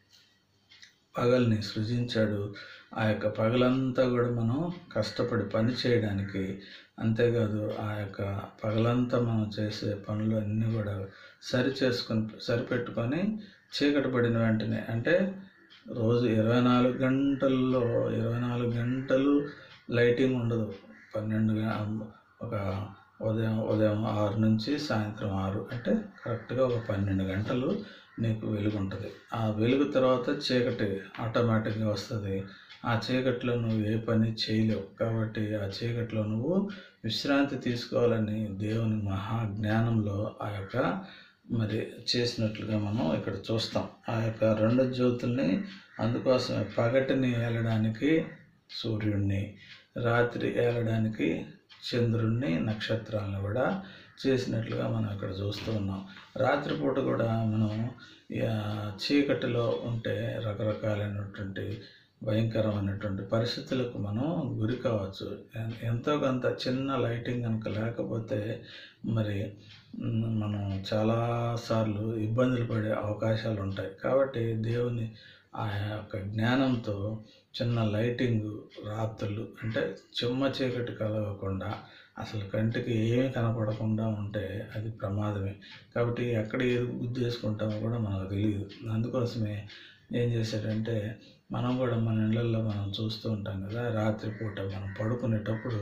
పగల్ని సృజించాడు ఆ యొక్క పగలంతా కూడా మనం కష్టపడి పని చేయడానికి అంతేకాదు ఆ యొక్క పగలంతా మనం చేసే పనులు అన్నీ కూడా సరి చేసుకొని సరిపెట్టుకొని చీకటి పడిన వెంటనే అంటే రోజు ఇరవై నాలుగు గంటల్లో ఇరవై నాలుగు గంటలు లైటింగ్ ఉండదు పన్నెండు గ- ఒక ఉదయం ఉదయం ఆరు నుంచి సాయంత్రం ఆరు అంటే కరెక్ట్గా ఒక పన్నెండు గంటలు నీకు వెలుగు ఉంటుంది ఆ వెలుగు తర్వాత చీకటి ఆటోమేటిక్గా వస్తుంది ఆ చీకట్లో నువ్వు ఏ పని చేయలేవు కాబట్టి ఆ చీకట్లో నువ్వు విశ్రాంతి తీసుకోవాలని దేవుని మహాజ్ఞానంలో ఆ యొక్క మరి చేసినట్లుగా మనం ఇక్కడ చూస్తాం ఆ యొక్క రెండు జ్యోతుల్ని అందుకోసమే పగటిని ఏలడానికి సూర్యుడిని రాత్రి ఏలడానికి చంద్రుడిని నక్షత్రాలను కూడా చేసినట్లుగా మనం ఇక్కడ చూస్తూ ఉన్నాం రాత్రిపూట కూడా మనం ఇక చీకటిలో ఉంటే రకరకాలైనటువంటి భయంకరమైనటువంటి పరిస్థితులకు మనం గురి కావచ్చు ఎన్- ఎంతో కొంత చిన్న లైటింగ్ కనుక లేకపోతే మరి మ్, మనం చాలాసార్లు ఇబ్బందులు పడే అవకాశాలు ఉంటాయి కాబట్టి దేవుని ఆ యొక్క జ్ఞానంతో చిన్న లైటింగ్ రాత్రులు అంటే చిమ్మ చీకటి కలగకుండా అసలు కంటికి ఏమీ కనపడకుండా ఉంటే అది ప్రమాదమే కాబట్టి ఎక్కడ ఏది గుర్తు చేసుకుంటామో కూడా మనకు తెలియదు అందుకోసమే ఏం చేశాడంటే మనం కూడా మన ఇళ్ళల్లో మనం చూస్తూ ఉంటాం కదా రాత్రిపూట మనం పడుకునేటప్పుడు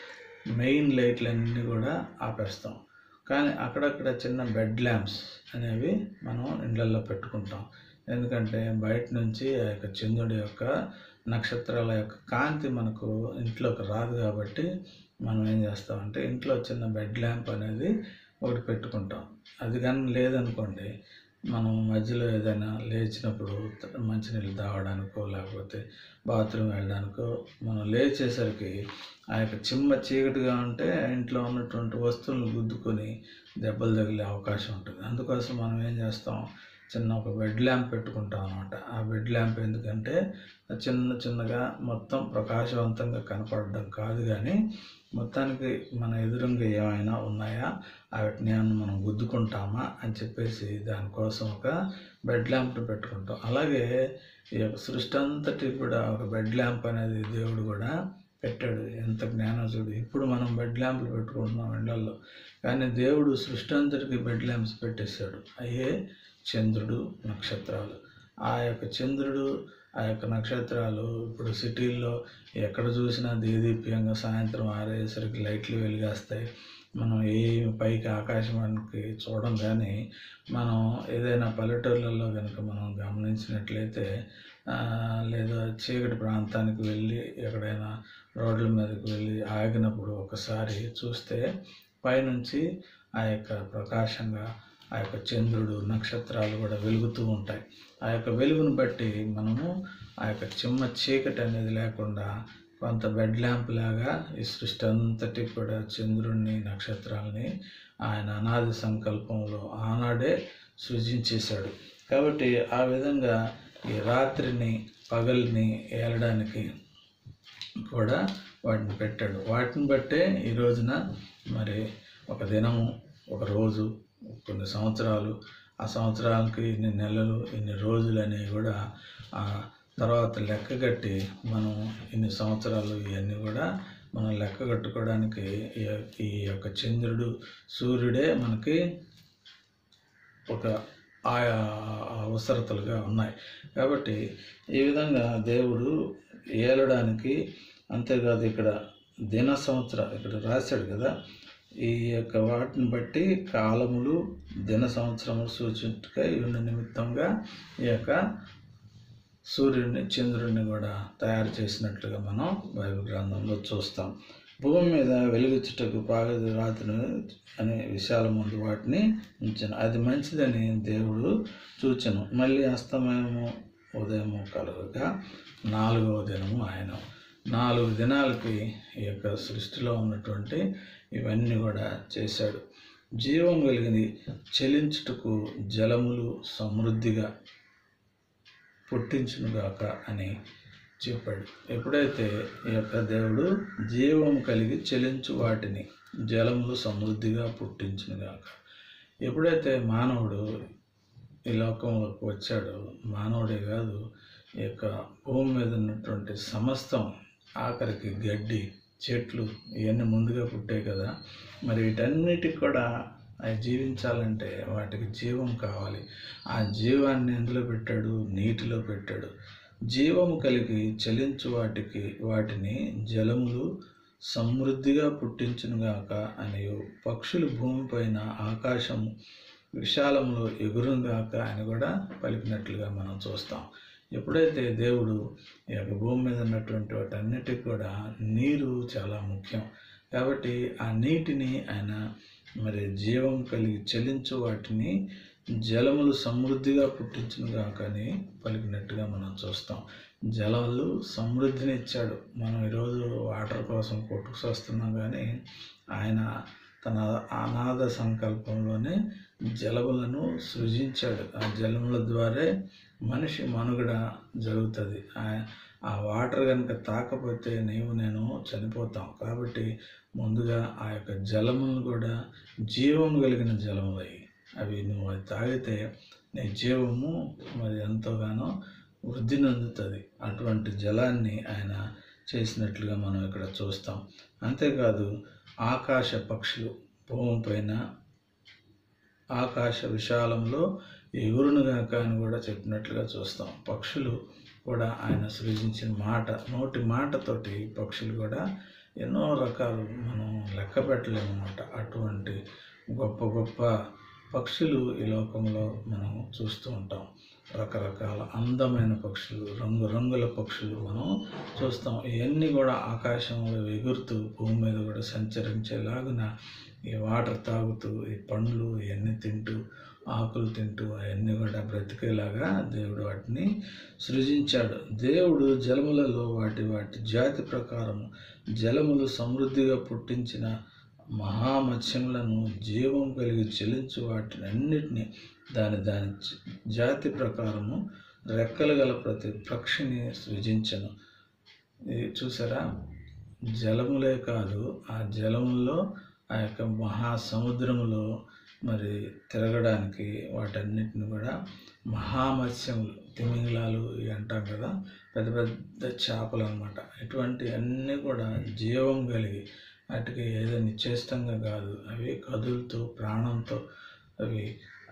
మెయిన్ లైట్లన్నీ కూడా ఆపేస్తాం కానీ అక్కడక్కడ చిన్న బెడ్ ల్యాంప్స్ అనేవి మనం ఇళ్ళల్లో పెట్టుకుంటాం ఎందుకంటే బయట నుంచి ఆ యొక్క చంద్రుడి యొక్క నక్షత్రాల యొక్క కాంతి మనకు ఇంట్లోకి రాదు కాబట్టి మనం ఏం చేస్తామంటే ఇంట్లో చిన్న బెడ్ ల్యాంప్ అనేది ఒకటి పెట్టుకుంటాం అది కానీ లేదనుకోండి మనం మధ్యలో ఏదైనా లేచినప్పుడు మంచినీళ్ళు తాగడానికో లేకపోతే బాత్రూమ్ వెళ్ళడానికో మనం లేచేసరికి ఆ యొక్క చిమ్మ చీకటిగా ఉంటే ఇంట్లో ఉన్నటువంటి వస్తువులను గుద్దుకొని దెబ్బలు తగిలే అవకాశం ఉంటుంది అందుకోసం మనం ఏం చేస్తాం చిన్న ఒక బెడ్ ల్యాంప్ పెట్టుకుంటాం అనమాట ఆ బెడ్ ల్యాంప్ ఎందుకంటే చిన్న చిన్నగా మొత్తం ప్రకాశవంతంగా కనపడడం కాదు కానీ మొత్తానికి మన ఎదురుగా ఏమైనా ఉన్నాయా వాటిని ఏమైనా మనం గుద్దుకుంటామా అని చెప్పేసి దానికోసం ఒక బెడ్ ల్యాంప్ పెట్టుకుంటాం అలాగే ఈ యొక్క సృష్టి అంతటి కూడా ఒక బెడ్ ల్యాంప్ అనేది దేవుడు కూడా పెట్టాడు ఎంత జ్ఞానం చూడు ఇప్పుడు మనం బెడ్ ల్యాంపులు పెట్టుకుంటున్నాం ఎండల్లో కానీ దేవుడు సృష్టి అంతటికి బెడ్ ల్యాంప్స్ పెట్టేశాడు అయ్యే చంద్రుడు నక్షత్రాలు ఆ యొక్క చంద్రుడు ఆ యొక్క నక్షత్రాలు ఇప్పుడు సిటీల్లో ఎక్కడ చూసినా దేదీప్యంగా సాయంత్రం ఆరేసరికి లైట్లు వెలిగేస్తాయి మనం ఏ పైకి ఆకాశానికి చూడం కానీ మనం ఏదైనా పల్లెటూర్లలో కనుక మనం గమనించినట్లయితే ఆ, లేదా చీకటి ప్రాంతానికి వెళ్ళి ఎక్కడైనా రోడ్ల మీదకి వెళ్ళి ఆగినప్పుడు ఒకసారి చూస్తే పైనుంచి ఆ యొక్క ప్రకాశంగా ఆ యొక్క చంద్రుడు నక్షత్రాలు కూడా వెలుగుతూ ఉంటాయి ఆ యొక్క వెలుగును బట్టి మనము ఆ యొక్క చిమ్మ చీకటి అనేది లేకుండా కొంత బెడ్ ల్యాంప్ లాగా ఈ సృష్టి అంతటి కూడా చంద్రుడిని నక్షత్రాలని ఆయన అనాది సంకల్పంలో ఆనాడే సృజించేశాడు కాబట్టి ఆ విధంగా ఈ రాత్రిని పగల్ని ఏలడానికి కూడా వాటిని పెట్టాడు వాటిని బట్టే ఈ రోజున మరి ఒక దినము ఒక రోజు కొన్ని సంవత్సరాలు ఆ సంవత్సరాలకి ఇన్ని నెలలు ఇన్ని రోజులు అనేవి కూడా ఆ తర్వాత లెక్క కట్టి మనం ఇన్ని సంవత్సరాలు ఇవన్నీ కూడా మనం లెక్క కట్టుకోవడానికి ఈ యొ- ఈ యొక్క చంద్రుడు సూర్యుడే మనకి ఒక ఆయా అవసరతలుగా ఉన్నాయి కాబట్టి ఈ విధంగా దేవుడు ఏలడానికి అంతేకాదు ఇక్కడ దిన సంవత్సర ఇక్కడ రాశాడు కదా ఈ యొక్క వాటిని బట్టి కాలములు దిన సంవత్సరములు సూచించుకై ఉన్న నిమిత్తంగా ఈ యొక్క సూర్యుడిని చంద్రుడిని కూడా తయారు చేసినట్లుగా మనం బైబిల్ గ్రంథంలో చూస్తాం భూమి మీద వెలుగుచ్చుటకు పాగది రాత్రి అనే విషయాల ముందు వాటిని ఉంచాను అది మంచిదని దేవుడు చూచెను మళ్ళీ అస్తమయము ఉదయము కలుగుగా నాలుగవ దినము ఆయన నాలుగు దినాలకి ఈ యొక్క సృష్టిలో ఉన్నటువంటి ఇవన్నీ కూడా చేశాడు జీవం కలిగింది చెలించుటకు జలములు సమృద్ధిగా పుట్టించునుగాక అని చెప్పాడు ఎప్పుడైతే ఈ యొక్క దేవుడు జీవం కలిగి చెలించు వాటిని జలములు సమృద్ధిగా పుట్టించునుగాక ఎప్పుడైతే మానవుడు ఈ లోకంలోకి వచ్చాడో మానవుడే కాదు ఈ యొక్క భూమి మీద ఉన్నటువంటి సమస్తం ఆఖరికి గడ్డి చెట్లు ఇవన్నీ ముందుగా పుట్టాయి కదా మరి వీటన్నిటికి కూడా అవి జీవించాలంటే వాటికి జీవం కావాలి ఆ జీవాన్ని ఎందులో పెట్టాడు నీటిలో పెట్టాడు జీవము కలిగి చలించు వాటికి వాటిని జలములు సమృద్ధిగా పుట్టించునుగాక అని పక్షులు భూమిపైన ఆకాశం విశాలంలో ఎగురుగాక అని కూడా పలికినట్లుగా మనం చూస్తాం ఎప్పుడైతే దేవుడు ఈ యొక్క భూమి మీద ఉన్నటువంటి వాటన్నిటికి కూడా నీరు చాలా ముఖ్యం కాబట్టి ఆ నీటిని ఆయన మరి జీవం కలిగి చెలించు వాటిని జలములు సమృద్ధిగా పుట్టించునుగా కానీ పలికినట్టుగా మనం చూస్తాం జలాలు సమృద్ధిని ఇచ్చాడు మనం ఈరోజు వాటర్ కోసం కొట్టుకొస్తున్నాం కానీ ఆయన తన అనాథ సంకల్పంలోనే జలములను సృజించాడు ఆ జలముల ద్వారా మనిషి మనుగడ జరుగుతుంది ఆ- ఆ వాటర్ కనుక తాకపోతే నీవు నేను చనిపోతాం కాబట్టి ముందుగా ఆ యొక్క జలములను కూడా జీవం కలిగిన జలములయ్యి అవి నువ్వు అది తాగితే నీ జీవము మరి ఎంతోగానో వృద్ధి నొందుతుంది అటువంటి జలాన్ని ఆయన చేసినట్లుగా మనం ఇక్కడ చూస్తాం అంతేకాదు ఆకాశ పక్షులు భూమి పైన ఆకాశ విశాలంలో ఎగురునుగాక అని కూడా చెప్పినట్లుగా చూస్తాం పక్షులు కూడా ఆయన సృజించిన మాట నోటి మాటతోటి పక్షులు కూడా ఎన్నో రకాలు మనం లెక్క పెట్టలేమన్నమాట అటువంటి గొప్ప గొప్ప పక్షులు ఈ లోకంలో మనం చూస్తూ ఉంటాం రకరకాల అందమైన పక్షులు రంగు రంగుల పక్షులు మనం చూస్తాం ఇవన్నీ కూడా ఆకాశంలో ఎగురుతూ భూమి మీద కూడా సంచరించేలాగున ఈ వాటర్ తాగుతూ ఈ పండ్లు ఇవన్నీ తింటూ ఆకులు తింటూ అవన్నీ కూడా బ్రతికేలాగా దేవుడు వాటిని సృజించాడు దేవుడు జలములలో వాటి వాటి జాతి ప్రకారం జలములు సమృద్ధిగా పుట్టించిన మహామత్స్యములను జీవం కలిగి చెల్లించు వాటిని అన్నిటినీ దాని దాని జ- జాతి ప్రకారము రెక్కలు గల ప్రతి పక్షిని సృజించను ఇది చూసారా జలములే కాదు ఆ జలములో ఆ యొక్క మహాసముద్రములో మరి తిరగడానికి వాటన్నిటిని కూడా మహామత్స్యములు తిమింగలాలు ఇవి అంటాం కదా పెద్ద పెద్ద చేపలు అనమాట ఇటువంటి అన్నీ కూడా జీవం కలిగి వాటికి ఏదో నిశ్చేష్టంగా కాదు అవి కదులుతూ ప్రాణంతో అవి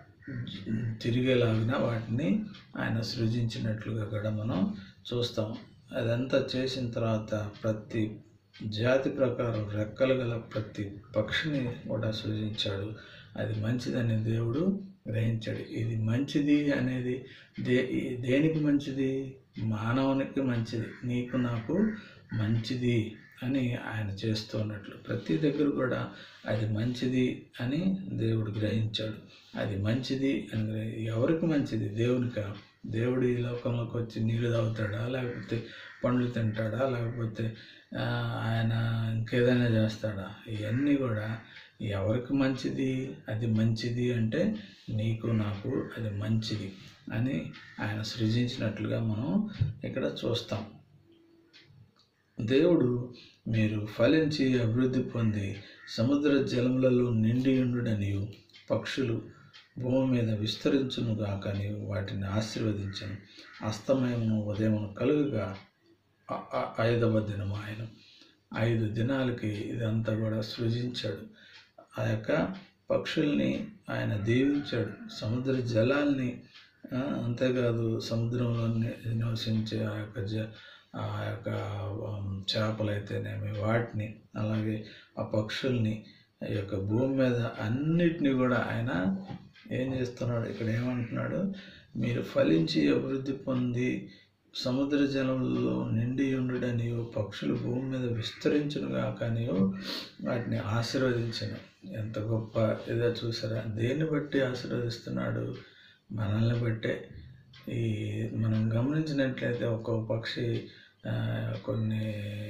తిరిగేలాగిన వాటిని ఆయన సృజించినట్లుగా కూడా మనం చూస్తాం అదంతా చేసిన తర్వాత ప్రతి జాతి ప్రకారం రెక్కలు గల ప్రతి పక్షిని కూడా సృజించాడు అది మంచిదని దేవుడు గ్రహించాడు ఇది మంచిది అనేది దే ఈ- దేనికి మంచిది మానవునికి మంచిది నీకు నాకు మంచిది అని ఆయన చేస్తున్నట్లు ప్రతి దగ్గర కూడా అది మంచిది అని దేవుడు గ్రహించాడు అది మంచిది అని గ్రహి ఎవరికి మంచిది దేవునికా దేవుడు ఈ లోకంలోకి వచ్చి నీళ్ళు తాగుతాడా లేకపోతే పండ్లు తింటాడా లేకపోతే ఆ, ఆయన ఇంకేదైనా చేస్తాడా ఇవన్నీ కూడా ఎవరికి మంచిది అది మంచిది అంటే నీకు నాకు అది మంచిది అని ఆయన సృజించినట్లుగా మనం ఇక్కడ చూస్తాం దేవుడు మీరు ఫలించి అభివృద్ధి పొంది సముద్ర జలములలో నిండి ఉండుడనియు పక్షులు భూమి మీద విస్తరించును గాకని వాటిని ఆశీర్వదించను అస్తమయమును ఉదయమును కలుగుగా ఆ- ఆ- ఐదవ దినము ఆయన ఐదు దినాలకి ఇదంతా కూడా సృజించాడు ఆ యొక్క పక్షుల్ని ఆయన దీవించాడు సముద్ర జలాల్ని ఆ, అంతేకాదు సముద్రంలో ని- నివసించే ఆ యొక్క జ ఆ యొక్క ఉమ్, చేపలైతేనేమి వాటిని అలాగే ఆ పక్షుల్ని ఈ యొక్క భూమి మీద అన్నిటినీ కూడా ఆయన ఏం చేస్తున్నాడు ఇక్కడ ఏమంటున్నాడు మీరు ఫలించి అభివృద్ధి పొంది సముద్ర జలంలో నిండి ఉండుడనియో పక్షులు భూమి మీద విస్తరించునుగా కానీ వాటిని ఆశీర్వదించను ఎంత గొప్ప ఇదో చూసారా దేన్ని బట్టి ఆశీర్వదిస్తున్నాడు మనల్ని బట్టే ఈ మనం గమనించినట్లయితే ఒక్కొక్క పక్షి ఆ, కొన్ని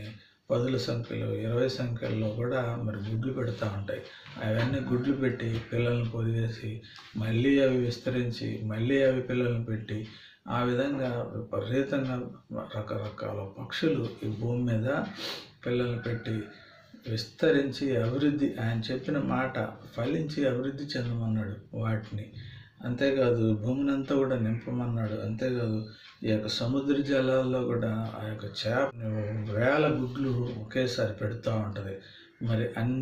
పదుల సంఖ్యలో ఇరవై సంఖ్యల్లో కూడా మరి గుడ్లు పెడతా ఉంటాయి అవన్నీ గుడ్లు పెట్టి పిల్లల్ని పొదివేసి మళ్ళీ అవి విస్తరించి మళ్ళీ అవి పిల్లల్ని పెట్టి ఆ విధంగా విపరీతంగా రకరకాల పక్షులు ఈ భూమి మీద పిల్లల్ని పెట్టి విస్తరించి అభివృద్ధి ఆయన చెప్పిన మాట ఫలించి అభివృద్ధి చెందమన్నాడు వాటిని అంతేకాదు భూమిని అంతా కూడా నింపమన్నాడు అంతేకాదు ఈ యొక్క సముద్ర జలాల్లో కూడా ఆ యొక్క చేప వేల గుడ్లు ఒకేసారి పెడుతూ ఉంటుంది మరి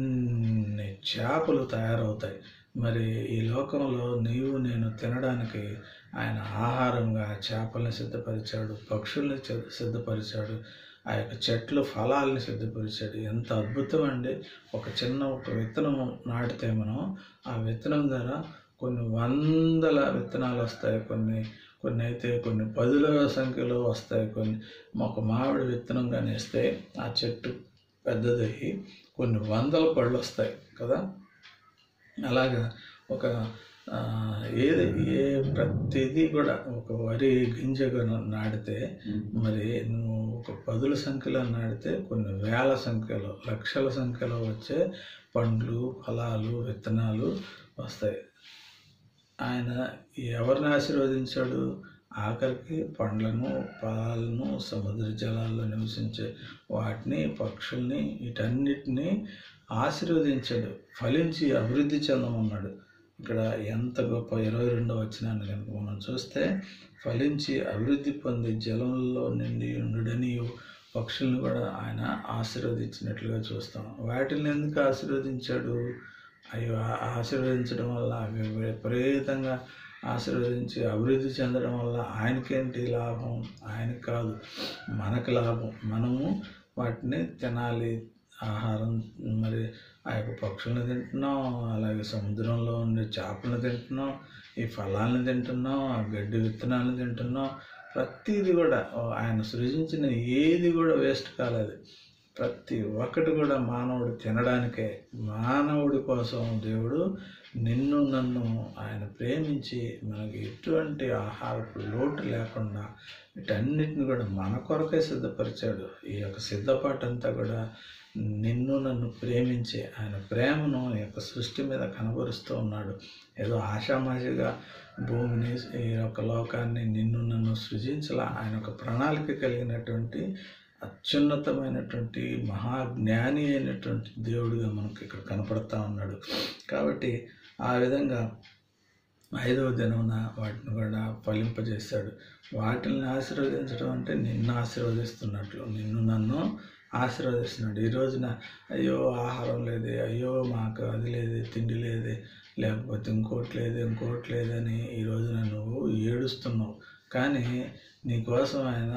అన్ని చేపలు తయారవుతాయి మరి ఈ లోకంలో నీవు నేను తినడానికి ఆయన ఆహారంగా చేపల్ని సిద్ధపరిచాడు పక్షుల్ని సి- సిద్ధపరిచాడు ఆ యొక్క చెట్లు ఫలాల్ని సిద్ధపరిచాడు ఎంత అద్భుతం అండి ఒక చిన్న ఒక విత్తనం నాటితే మనం ఆ విత్తనం ద్వారా కొన్ని వందల విత్తనాలు వస్తాయి కొన్ని కొన్ని అయితే కొన్ని పదుల సంఖ్యలో వస్తాయి కొన్ని ఒక మామిడి విత్తనం కానీ వేస్తే ఆ చెట్టు పెద్దదయ్యి కొన్ని వందల పళ్ళు వస్తాయి కదా అలాగా ఒక ఆ, ఏది ఏ ప్రతిదీ కూడా ఒక వరి గింజగా నాటితే మరి నువ్వు ఒక పదుల సంఖ్యలో నాటితే కొన్ని వేల సంఖ్యలో లక్షల సంఖ్యలో వచ్చే పండ్లు ఫలాలు విత్తనాలు వస్తాయి ఆయన ఎవరిని ఆశీర్వదించాడు ఆఖరికి పండ్లను ఫలాలను సముద్ర జలాల్లో నివసించే వాటిని పక్షుల్ని వీటన్నిటిని ఆశీర్వదించాడు ఫలించి అభివృద్ధి చెందమన్నాడు ఇక్కడ ఎంత గొప్ప ఇరవై రెండవ వచనాన్ని కనుక మనం చూస్తే ఫలించి అభివృద్ధి పొంది జలంలో నిండి ఉండుడనియు పక్షుల్ని కూడా ఆయన ఆశీర్వదించినట్లుగా చూస్తాం వాటిని ఎందుకు ఆశీర్వదించాడు అవి ఆ- ఆశీర్వదించడం వల్ల అవి విపరీతంగా ఆశీర్వదించి అభివృద్ధి చెందడం వల్ల ఆయనకేంటి లాభం ఆయనకి కాదు మనకు లాభం మనము వాటిని తినాలి ఆహారం మరి ఆ యొక్క పక్షులను తింటున్నాం అలాగే సముద్రంలో ఉండే చేపలను తింటున్నాం ఈ ఫలాలను తింటున్నాం ఆ గడ్డి విత్తనాలను తింటున్నాం ప్రతిదీ కూడా ఆయన సృజించిన ఏది కూడా వేస్ట్ కాలేదు ప్రతి ఒక్కటి కూడా మానవుడు తినడానికే మానవుడి కోసం దేవుడు నిన్ను నన్ను ఆయన ప్రేమించి మనకి ఎటువంటి ఆహారపు లోటు లేకుండా వీటన్నిటిని కూడా మన కొరకే సిద్ధపరిచాడు ఈ యొక్క సిద్ధపాటు అంతా కూడా నిన్ను నన్ను ప్రేమించి ఆయన ప్రేమను ఈ యొక్క సృష్టి మీద కనబరుస్తూ ఉన్నాడు ఏదో ఆషామాషిగా భూమిని ఈ యొక్క లోకాన్ని నిన్ను నన్ను సృజించలా ఆయన ఒక ప్రణాళిక కలిగినటువంటి అత్యున్నతమైనటువంటి మహాజ్ఞాని అయినటువంటి దేవుడిగా మనకి ఇక్కడ కనపడతా ఉన్నాడు కాబట్టి ఆ విధంగా ఐదవ దినమున వాటిని కూడా ఫలింపజేశాడు వాటిని ఆశీర్వదించడం అంటే నిన్ను ఆశీర్వదిస్తున్నట్లు నిన్ను నన్ను ఆశీర్వదిస్తున్నాడు ఈ రోజున అయ్యో ఆహారం లేదే అయ్యో మాకు అది లేదే తిండి లేదే లేకపోతే ఇంకోటి లేదు ఇంకోటి లేదని ఈ రోజున నువ్వు ఏడుస్తున్నావు కానీ నీకోసం ఆయన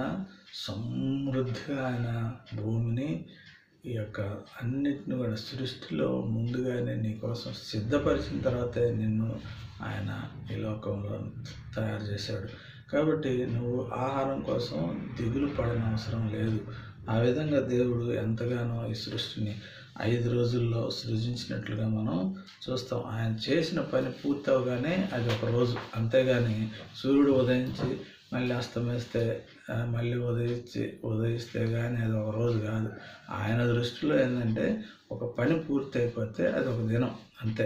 సమృద్ధిగా ఆయన భూమిని ఈ యొక్క అన్నిటిని కూడా సృష్టిలో ముందుగానే నీకోసం సిద్ధపరిచిన తర్వాతే నిన్ను ఆయన ఈ లోకంలో తయారు చేశాడు కాబట్టి నువ్వు ఆహారం కోసం దిగులు పడనవసరం లేదు ఆ విధంగా దేవుడు ఎంతగానో ఈ సృష్టిని ఐదు రోజుల్లో సృజించినట్లుగా మనం చూస్తాం ఆయన చేసిన పని పూర్తవగానే అది ఒక రోజు అంతేగాని సూర్యుడు ఉదయించి మళ్ళీ అస్తమిస్తే ఆ, మళ్ళీ ఉదయించి ఉదయిస్తే కానీ అది ఒక రోజు కాదు ఆయన దృష్టిలో ఏంటంటే ఒక పని పూర్తి అయిపోతే అది ఒక దినం అంతే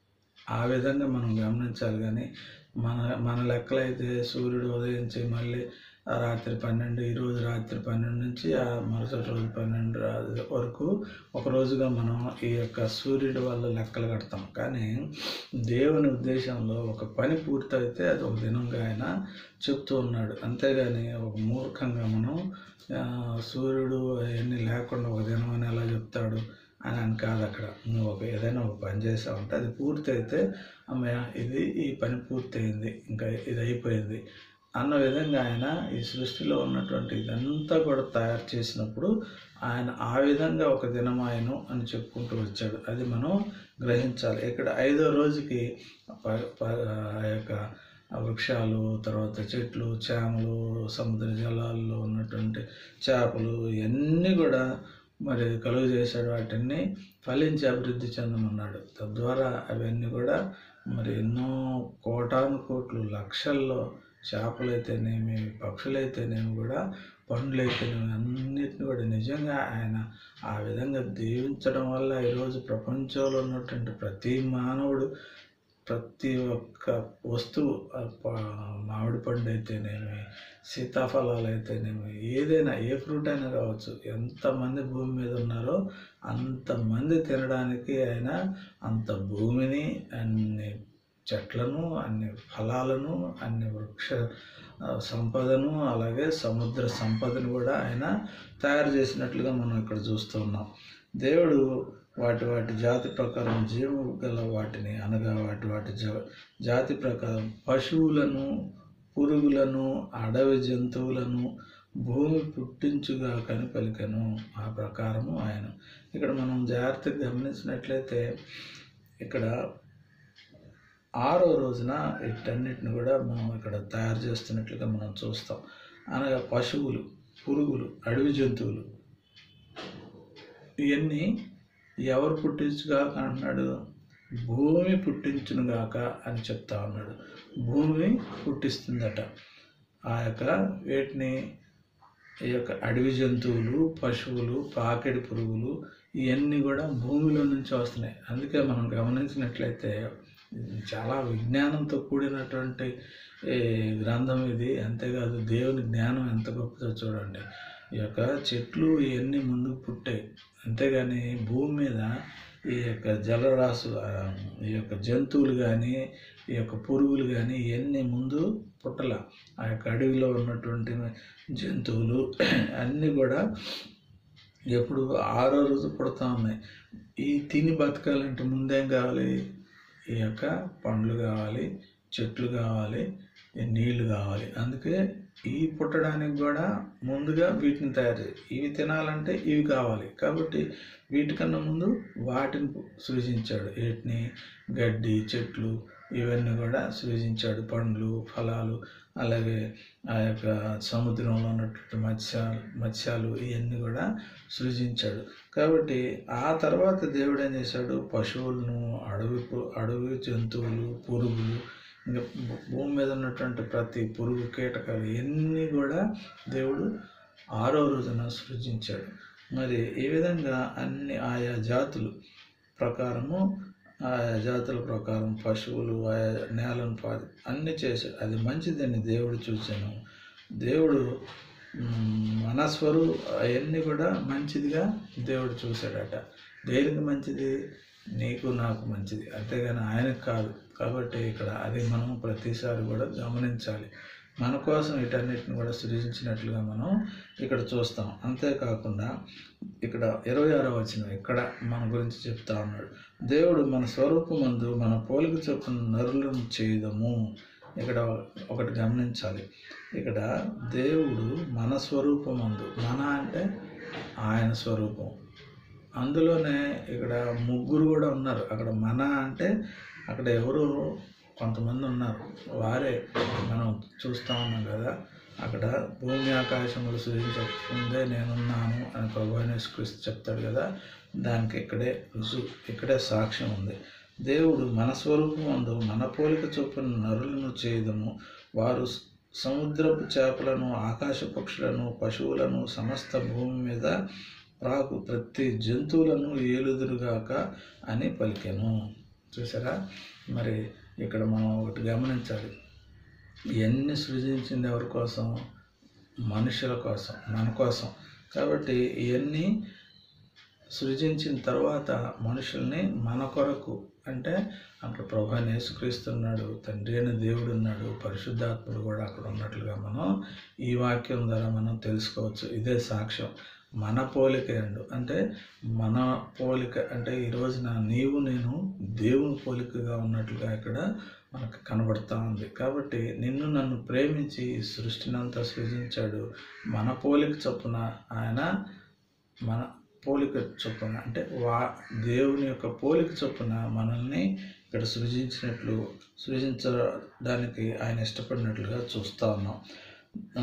ఆ విధంగా మనం గమనించాలి కానీ మన మన లెక్కలైతే సూర్యుడు ఉదయించి మళ్ళీ ఆ రాత్రి పన్నెండు ఈ రోజు రాత్రి పన్నెండు నుంచి ఆ మరుసటి రోజు పన్నెండు రా- వరకు ఒక రోజుగా మనం ఈ యొక్క సూర్యుడి వల్ల లెక్కలు కడతాం కానీ దేవుని ఉద్దేశంలో ఒక పని పూర్తయితే అది ఒక దినంగా ఆయన చెప్తూ ఉన్నాడు అంతేగాని ఒక మూర్ఖంగా మనం ఆ, సూర్యుడు అవన్నీ లేకుండా ఒక దినం అని ఎలా చెప్తాడు అని అని కాదు అక్కడ నువ్వు ఒక ఏదైనా ఒక పని చేసావంటే అది పూర్తయితే అమ్మయ్య ఇది ఈ పని పూర్తయింది ఇంకా ఇది అయిపోయింది అన్న విధంగా ఆయన ఈ సృష్టిలో ఉన్నటువంటి ఇదంతా కూడా తయారు చేసినప్పుడు ఆయన ఆ విధంగా ఒక దినమాయను అని చెప్పుకుంటూ వచ్చాడు అది మనం గ్రహించాలి ఇక్కడ ఐదో రోజుకి ప- ప- ఆ యొక్క ఆ వృక్షాలు తర్వాత చెట్లు చేమలు సముద్ర జలాల్లో ఉన్నటువంటి చేపలు ఇవన్నీ కూడా మరి కలుగు చేశాడు వాటిని ఫలించి అభివృద్ధి చెందమన్నాడు తద్వారా అవన్నీ కూడా మరి ఎన్నో కోటాను కోట్లు లక్షల్లో చేపలైతేనేమి పక్షులైతేనేమి కూడా పండ్లైతేనేమి అన్నిటిని కూడా నిజంగా ఆయన ఆ విధంగా దీవించడం వల్ల ఈరోజు ప్రపంచంలో ఉన్నటువంటి ప్రతి మానవుడు ప్రతి ఒక్క వస్తువు ఆ ప- మామిడి పండు అయితేనేమి సీతాఫలాలు అయితేనేమి ఏదైనా ఏ ఫ్రూట్ అయినా కావచ్చు ఎంతమంది భూమి మీద ఉన్నారో అంతమంది తినడానికి ఆయన అంత భూమిని అన్ని చెట్లను అన్ని ఫలాలను అన్ని వృక్ష ఆ, సంపదను అలాగే సముద్ర సంపదను కూడా ఆయన తయారు చేసినట్లుగా మనం ఇక్కడ చూస్తూ ఉన్నాం దేవుడు వాటి వాటి జాతి ప్రకారం జీవము గల వాటిని అనగా వాటి వాటి జా- జాతి ప్రకారం పశువులను పురుగులను అడవి జంతువులను భూమి పుట్టించుగా కని పలికను ఆ ప్రకారము ఆయన ఇక్కడ మనం జాగ్రత్తగా గమనించినట్లయితే ఇక్కడ ఆరో రోజున వీటన్నిటిని కూడా మనం ఇక్కడ తయారు చేస్తున్నట్లుగా మనం చూస్తాం అనగా పశువులు పురుగులు అడవి జంతువులు ఇవన్నీ ఎవరు పుట్టించుగాక అంటున్నాడు భూమి పుట్టించునుగాక అని చెప్తా ఉన్నాడు భూమి పుట్టిస్తుందట ఆ యొక్క వీటిని ఈ యొక్క అడవి జంతువులు పశువులు పాకెడి పురుగులు ఇవన్నీ కూడా భూమిలో నుంచి వస్తున్నాయి అందుకే మనం గమనించినట్లయితే ఇది చాలా విజ్ఞానంతో కూడినటువంటి ఈ గ్రంథం ఇది అంతేకాదు దేవుని జ్ఞానం ఎంత గొప్పదో చూడండి ఈ యొక్క చెట్లు ఇవన్నీ ముందుకు పుట్టాయి అంతేగాని భూమి మీద ఈ యొక్క జలరాశులు ఆ, ఈ యొక్క జంతువులు కానీ ఈ యొక్క పురుగులు కానీ ఇవన్నీ ముందు పుట్టల ఆ యొక్క అడవిలో ఉన్నటువంటి జంతువులు అన్నీ కూడా ఎప్పుడు ఆరో రోజు పుడతా ఉన్నాయి ఈ తిని బతకాలంటే ముందేం కావాలి ఈ యొక్క పండ్లు కావాలి చెట్లు కావాలి ఈ నీళ్లు కావాలి అందుకే ఈ పుట్టడానికి కూడా ముందుగా వీటిని తయారు చేయాలి ఇవి తినాలంటే ఇవి కావాలి కాబట్టి వీటికన్నా ముందు వాటిని సృజించాడు వీటిని గడ్డి చెట్లు ఇవన్నీ కూడా సృజించాడు పండ్లు ఫలాలు అలాగే ఆ యొక్క సముద్రంలో ఉన్నటువంటి మత్స్యాలు మత్స్యాలు ఇవన్నీ కూడా సృజించాడు కాబట్టి ఆ తర్వాత దేవుడు ఏం చేశాడు పశువులను అడవి పు- అడవి జంతువులు పురుగులు ఇంకా భూ- భూమి మీద ఉన్నటువంటి ప్రతి పురుగు కీటకాలు ఇవన్నీ కూడా దేవుడు ఆరో రోజున సృజించాడు మరి ఈ విధంగా అన్ని ఆయా జాతులు ప్రకారము ఆయా జాతుల ప్రకారం పశువులు ఆయా నేలను పాది అన్నీ చేశాడు అది మంచిదని దేవుడు చూశాను దేవుడు మ్, మనస్వరు అవన్నీ కూడా మంచిదిగా దేవుడు చూశాడట దేనికి మంచిది నీకు నాకు మంచిది అంతేగాని ఆయనకు కాదు కాబట్టి ఇక్కడ అది మనం ప్రతిసారి కూడా గమనించాలి మన కోసం వీటన్నిటిని కూడా సృజించినట్లుగా మనం ఇక్కడ చూస్తాం అంతేకాకుండా ఇక్కడ ఇరవై ఆరో వచ్చిన ఇక్కడ మన గురించి చెప్తా ఉన్నాడు దేవుడు మన స్వరూపమందు మన పోలిక చొప్పున నరులను చేయదము ఇక్కడ ఒకటి గమనించాలి ఇక్కడ దేవుడు మన స్వరూపమందు మన అంటే ఆయన స్వరూపం అందులోనే ఇక్కడ ముగ్గురు కూడా ఉన్నారు అక్కడ మన అంటే అక్కడ ఎవరు కొంతమంది ఉన్నారు వారే మనం చూస్తూ ఉన్నాం కదా అక్కడ భూమి ఆకాశములు సృజించకుందే నేనున్నాను అని ప్రభు క్రీస్తు చెప్తాడు కదా దానికి ఇక్కడే రుజువు ఇక్కడే సాక్ష్యం ఉంది దేవుడు మన స్వరూపమందు మన పోలిక చొప్పున నరులను చేయదము వారు సముద్రపు చేపలను ఆకాశ పక్షులను పశువులను సమస్త భూమి మీద ప్రాకు ప్రతి జంతువులను ఏలుదురుగాక అని పలికెను చూసారా మరి ఇక్కడ మనం ఒకటి గమనించాలి ఇవన్నీ సృజించింది ఎవరి కోసం మనుషుల కోసం మన కోసం కాబట్టి ఇవన్నీ సృజించిన తర్వాత మనుషుల్ని మన కొరకు అంటే అక్కడ ప్రభు అయిన యేసుక్రీస్తున్నాడు తండ్రి అయిన దేవుడు ఉన్నాడు పరిశుద్ధాత్ముడు కూడా అక్కడ ఉన్నట్లుగా మనం ఈ వాక్యం ద్వారా మనం తెలుసుకోవచ్చు ఇదే సాక్ష్యం మన పోలిక అండు అంటే మన పోలిక అంటే ఈ రోజున నీవు నేను దేవుని పోలికగా ఉన్నట్లుగా ఇక్కడ మనకు కనబడతా ఉంది కాబట్టి నిన్ను నన్ను ప్రేమించి ఈ సృష్టినంతా సృజించాడు మన పోలిక చొప్పున ఆయన మన పోలిక చొప్పున అంటే వా దేవుని యొక్క పోలిక చొప్పున మనల్ని ఇక్కడ సృజించినట్లు సృజించడానికి ఆయన ఇష్టపడినట్లుగా చూస్తూ ఉన్నాం ఆ,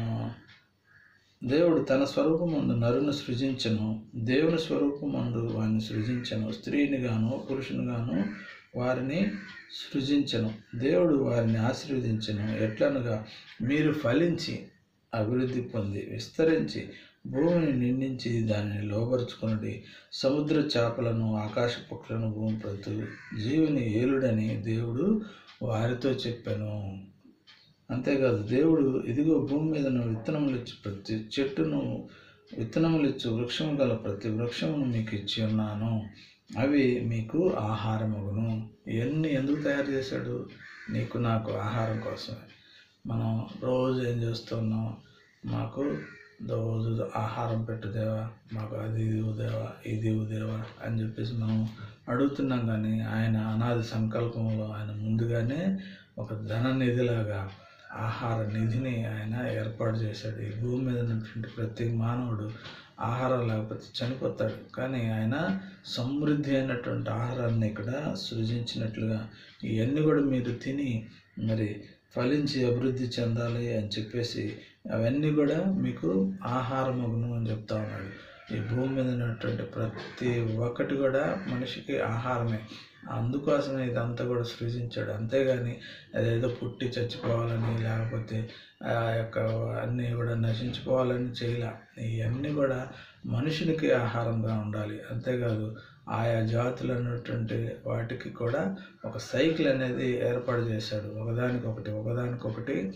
దేవుడు తన స్వరూపమందు నరుని సృజించను దేవుని స్వరూపమందు వారిని సృజించను స్త్రీని గాను పురుషుని గాను వారిని సృజించను దేవుడు వారిని ఆశీర్వదించను ఎట్లనగా మీరు ఫలించి అభివృద్ధి పొంది విస్తరించి భూమిని నిండించి దానిని లోపరుచుకున్నది సముద్ర చేపలను ఆకాశ పక్షులను భూమి ప్రతి జీవిని ఏలుడని దేవుడు వారితో చెప్పాను అంతేకాదు దేవుడు ఇదిగో భూమి మీద నువ్వు విత్తనములు ఇచ్చి ప్రతి చెట్టును విత్తనములు ఇచ్చు వృక్షము గల ప్రతి వృక్షమును మీకు ఇచ్చి ఉన్నాను అవి మీకు ఆహారమగును ఇవన్నీ ఎందుకు తయారు చేశాడు నీకు నాకు ఆహారం కోసమే మనం రోజు ఏం చేస్తున్నాం మాకు రోజు ఆహారం పెట్టు దేవా మాకు అది ఇవ్వు దేవా ఇది ఇవ్వు దేవా అని చెప్పేసి మనం అడుగుతున్నాం కానీ ఆయన అనాది సంకల్పంలో ఆయన ముందుగానే ఒక ధన నిధిలాగా ఆహార నిధిని ఆయన ఏర్పాటు చేశాడు ఈ భూమి మీద ఉన్నటువంటి ప్రతి మానవుడు ఆహారం లేకపోతే చనిపోతాడు కానీ ఆయన సమృద్ధి అయినటువంటి ఆహారాన్ని ఇక్కడ సృజించినట్లుగా ఇవన్నీ కూడా మీరు తిని మరి ఫలించి అభివృద్ధి చెందాలి అని చెప్పేసి అవన్నీ కూడా మీకు ఆహారమగును అని చెప్తా ఉన్నాడు ఈ భూమి మీద ఉన్నటువంటి ప్రతి ఒక్కటి కూడా మనిషికి ఆహారమే అందుకోసమే ఇదంతా కూడా సృజించాడు అంతేగాని అదేదో పుట్టి చచ్చిపోవాలని లేకపోతే ఆ యొక్క అన్నీ కూడా నశించిపోవాలని చేయలే ఇవన్నీ కూడా మనుషునికి ఆహారంగా ఉండాలి అంతేకాదు ఆయా జాతులు అన్నటువంటి వాటికి కూడా ఒక సైకిల్ అనేది ఏర్పాటు చేశాడు ఒకదానికొకటి ఒకదానికొకటి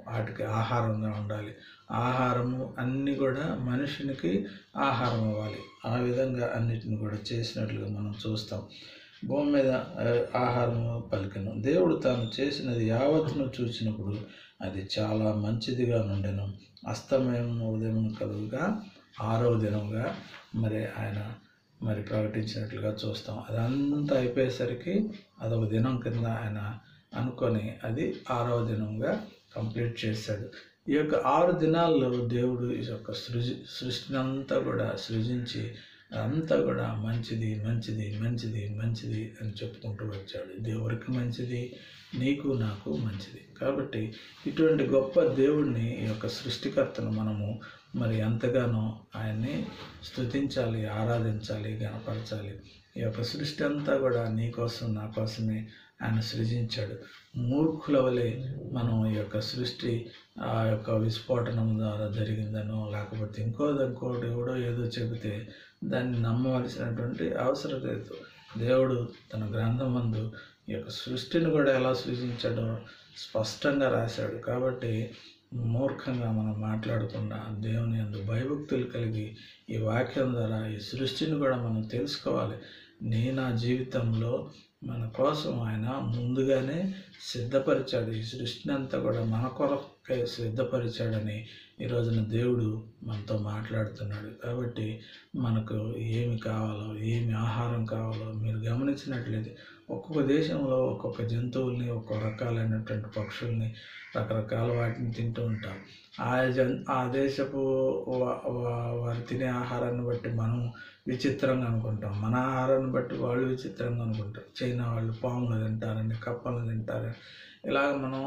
వాటికి ఆహారంగా ఉండాలి ఆహారము అన్నీ కూడా మనుషునికి ఆహారం అవ్వాలి ఆ విధంగా అన్నిటిని కూడా చేసినట్లుగా మనం చూస్తాం భూమి మీద ఆ, ఆహారము పలికను దేవుడు తాను చేసినది యావత్తును చూసినప్పుడు అది చాలా మంచిదిగా నుండెను అస్తమయం ఉదయం కలుగుగా ఆరో దినముగా మరి ఆయన మరి ప్రకటించినట్లుగా చూస్తాం అదంతా అయిపోయేసరికి అదొక దినం కింద ఆయన అనుకొని అది ఆరవ దినంగా కంప్లీట్ చేశాడు ఈ యొక్క ఆరు దినాల్లో దేవుడు ఈ యొక్క సృజి సృష్టిని అంతా కూడా సృజించి అంతా కూడా మంచిది మంచిది మంచిది మంచిది అని చెప్పుకుంటూ వచ్చాడు దేవుడికి మంచిది నీకు నాకు మంచిది కాబట్టి ఇటువంటి గొప్ప దేవుడిని ఈ యొక్క సృష్టికర్తను మనము మరి ఎంతగానో ఆయన్ని స్తుతించాలి ఆరాధించాలి గనపరచాలి ఈ యొక్క సృష్టి అంతా కూడా నీ కోసం నా కోసమే ఆయన సృజించాడు మూర్ఖుల వలె మనం ఈ యొక్క సృష్టి ఆ యొక్క విస్ఫోటనం ద్వారా జరిగిందనో లేకపోతే ఇంకో ఇంకోటి ఎవడో ఏదో చెబితే దాన్ని నమ్మవలసినటువంటి అవసరం లేదు దేవుడు తన గ్రంథం మందు ఈ యొక్క సృష్టిని కూడా ఎలా సృజించాడో స్పష్టంగా రాశాడు కాబట్టి మూర్ఖంగా మనం మాట్లాడకుండా దేవుని అందు భయభక్తులు కలిగి ఈ వాక్యం ద్వారా ఈ సృష్టిని కూడా మనం తెలుసుకోవాలి నీ నా జీవితంలో మన కోసం ఆయన ముందుగానే సిద్ధపరిచాడు ఈ సృష్టిని అంతా కూడా మన కొరకే సిద్ధపరిచాడని ఈ రోజున దేవుడు మనతో మాట్లాడుతున్నాడు కాబట్టి మనకు ఏమి కావాలో ఏమి ఆహారం కావాలో మీరు గమనించినట్లయితే ఒక్కొక్క దేశంలో ఒక్కొక్క జంతువుల్ని ఒక్కొక్క రకాలైనటువంటి పక్షుల్ని రకరకాల వాటిని తింటూ ఉంటాం ఆ జన్ ఆ దేశపు వా- వా- వారు తినే ఆహారాన్ని బట్టి మనం విచిత్రంగా అనుకుంటాం మన ఆహారాన్ని బట్టి వాళ్ళు విచిత్రంగా అనుకుంటారు చైనా వాళ్ళు పాములు తింటారని కప్పలు తింటారని ఇలాగ మనం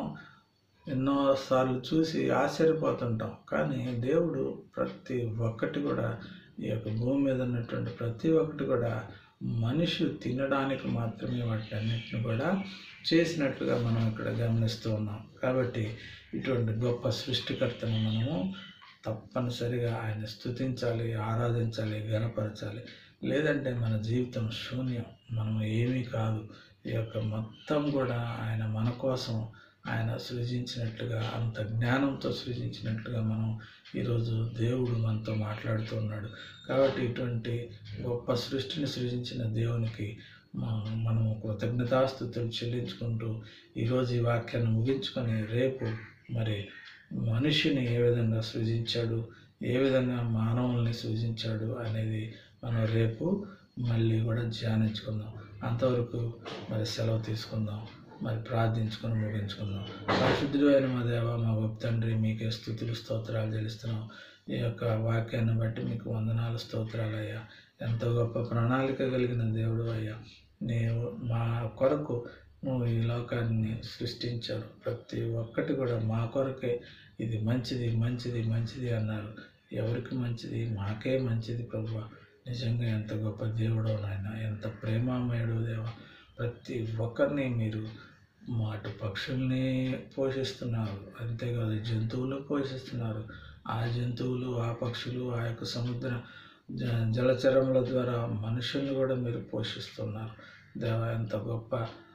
ఎన్నోసార్లు చూసి ఆశ్చర్యపోతుంటాం కానీ దేవుడు ప్రతి ఒక్కటి కూడా ఈ యొక్క భూమి మీద ఉన్నటువంటి ప్రతి ఒక్కటి కూడా మనిషి తినడానికి మాత్రమే వాటి అన్నిటిని కూడా చేసినట్లుగా మనం ఇక్కడ గమనిస్తూ ఉన్నాం కాబట్టి ఇటువంటి గొప్ప సృష్టికర్తను మనము తప్పనిసరిగా ఆయన స్తుతించాలి ఆరాధించాలి గనపరచాలి లేదంటే మన జీవితం శూన్యం మనం ఏమీ కాదు ఈ యొక్క మొత్తం కూడా ఆయన మన కోసం ఆయన సృజించినట్లుగా అంత జ్ఞానంతో సృజించినట్లుగా మనం ఈరోజు దేవుడు మనతో మాట్లాడుతూ ఉన్నాడు కాబట్టి ఇటువంటి గొప్ప సృష్టిని సృజించిన దేవునికి మ- మనము కృతజ్ఞతాస్థుతులు చెల్లించుకుంటూ ఈరోజు ఈ వాక్యాన్ని ముగించుకొని రేపు మరి మనిషిని ఏ విధంగా సృజించాడు ఏ విధంగా మానవుల్ని సృజించాడు అనేది మనం రేపు మళ్ళీ కూడా ధ్యానించుకుందాం అంతవరకు మరి సెలవు తీసుకుందాం మరి ప్రార్థించుకొని ముగించుకుందాం పరిశుద్ధుడు అయిన మా దేవ మా గొప్ప తండ్రి మీకే స్థుతులు స్తోత్రాలు చెల్లిస్తున్నాం ఈ యొక్క వాక్యాన్ని బట్టి మీకు వందనాలు స్తోత్రాలు అయ్యా ఎంతో గొప్ప ప్రణాళిక కలిగిన దేవుడు అయ్యా నీవు మా కొరకు నువ్వు ఈ లోకాన్ని సృష్టించావు ప్రతి ఒక్కటి కూడా మా కొరకే ఇది మంచిది మంచిది మంచిది అన్నారు ఎవరికి మంచిది మాకే మంచిది ప్రభు నిజంగా ఎంత గొప్ప దేవుడో నాయన ఎంత ప్రేమామయుడు దేవ ప్రతి ఒక్కరిని మీరు మాటు పక్షుల్ని పోషిస్తున్నారు అంతేకాదు జంతువులు పోషిస్తున్నారు ఆ జంతువులు ఆ పక్షులు ఆ యొక్క సముద్ర జ- జలచరముల ద్వారా మనుషుల్ని కూడా మీరు పోషిస్తున్నారు దేవ ఎంత గొప్ప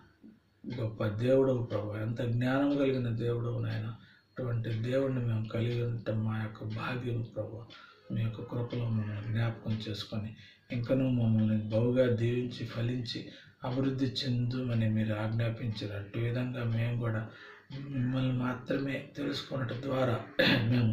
గొప్ప దేవుడు ప్రభు ఎంత జ్ఞానం కలిగిన దేవుడు నాయన అటువంటి దేవుడిని మేము కలిగి ఉండటం మా యొక్క భాగ్యం ప్రభు మీ యొక్క కృపలో మమ్మల్ని జ్ఞాపకం చేసుకొని ఇంకనూ మమ్మల్ని బహుగా దీవించి ఫలించి అభివృద్ధి చెందుమని మీరు ఆజ్ఞాపించారు అటు విధంగా మేము కూడా మిమ్మల్ని మాత్రమే తెలుసుకోవటం ద్వారా మేము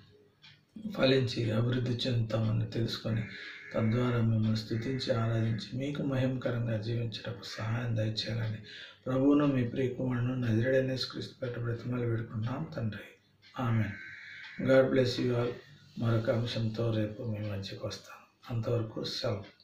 ఫలించి అభివృద్ధి చెందుతామని తెలుసుకొని తద్వారా మిమ్మల్ని స్థుతించి ఆరాధించి మీకు మహిమకరంగా జీవించడానికి సహాయం దయచేయాలని ప్రభువును మీ ప్రియకుమారును నజరడైన క్రీస్తు పెట్ట బ్రతిమలు పెడుకుంటున్నాం తండ్రి ఆమె గాడ్ బ్లెస్ యూ ఆల్ మరొక అంశంతో రేపు మీ మధ్యకు వస్తాను అంతవరకు సెలవు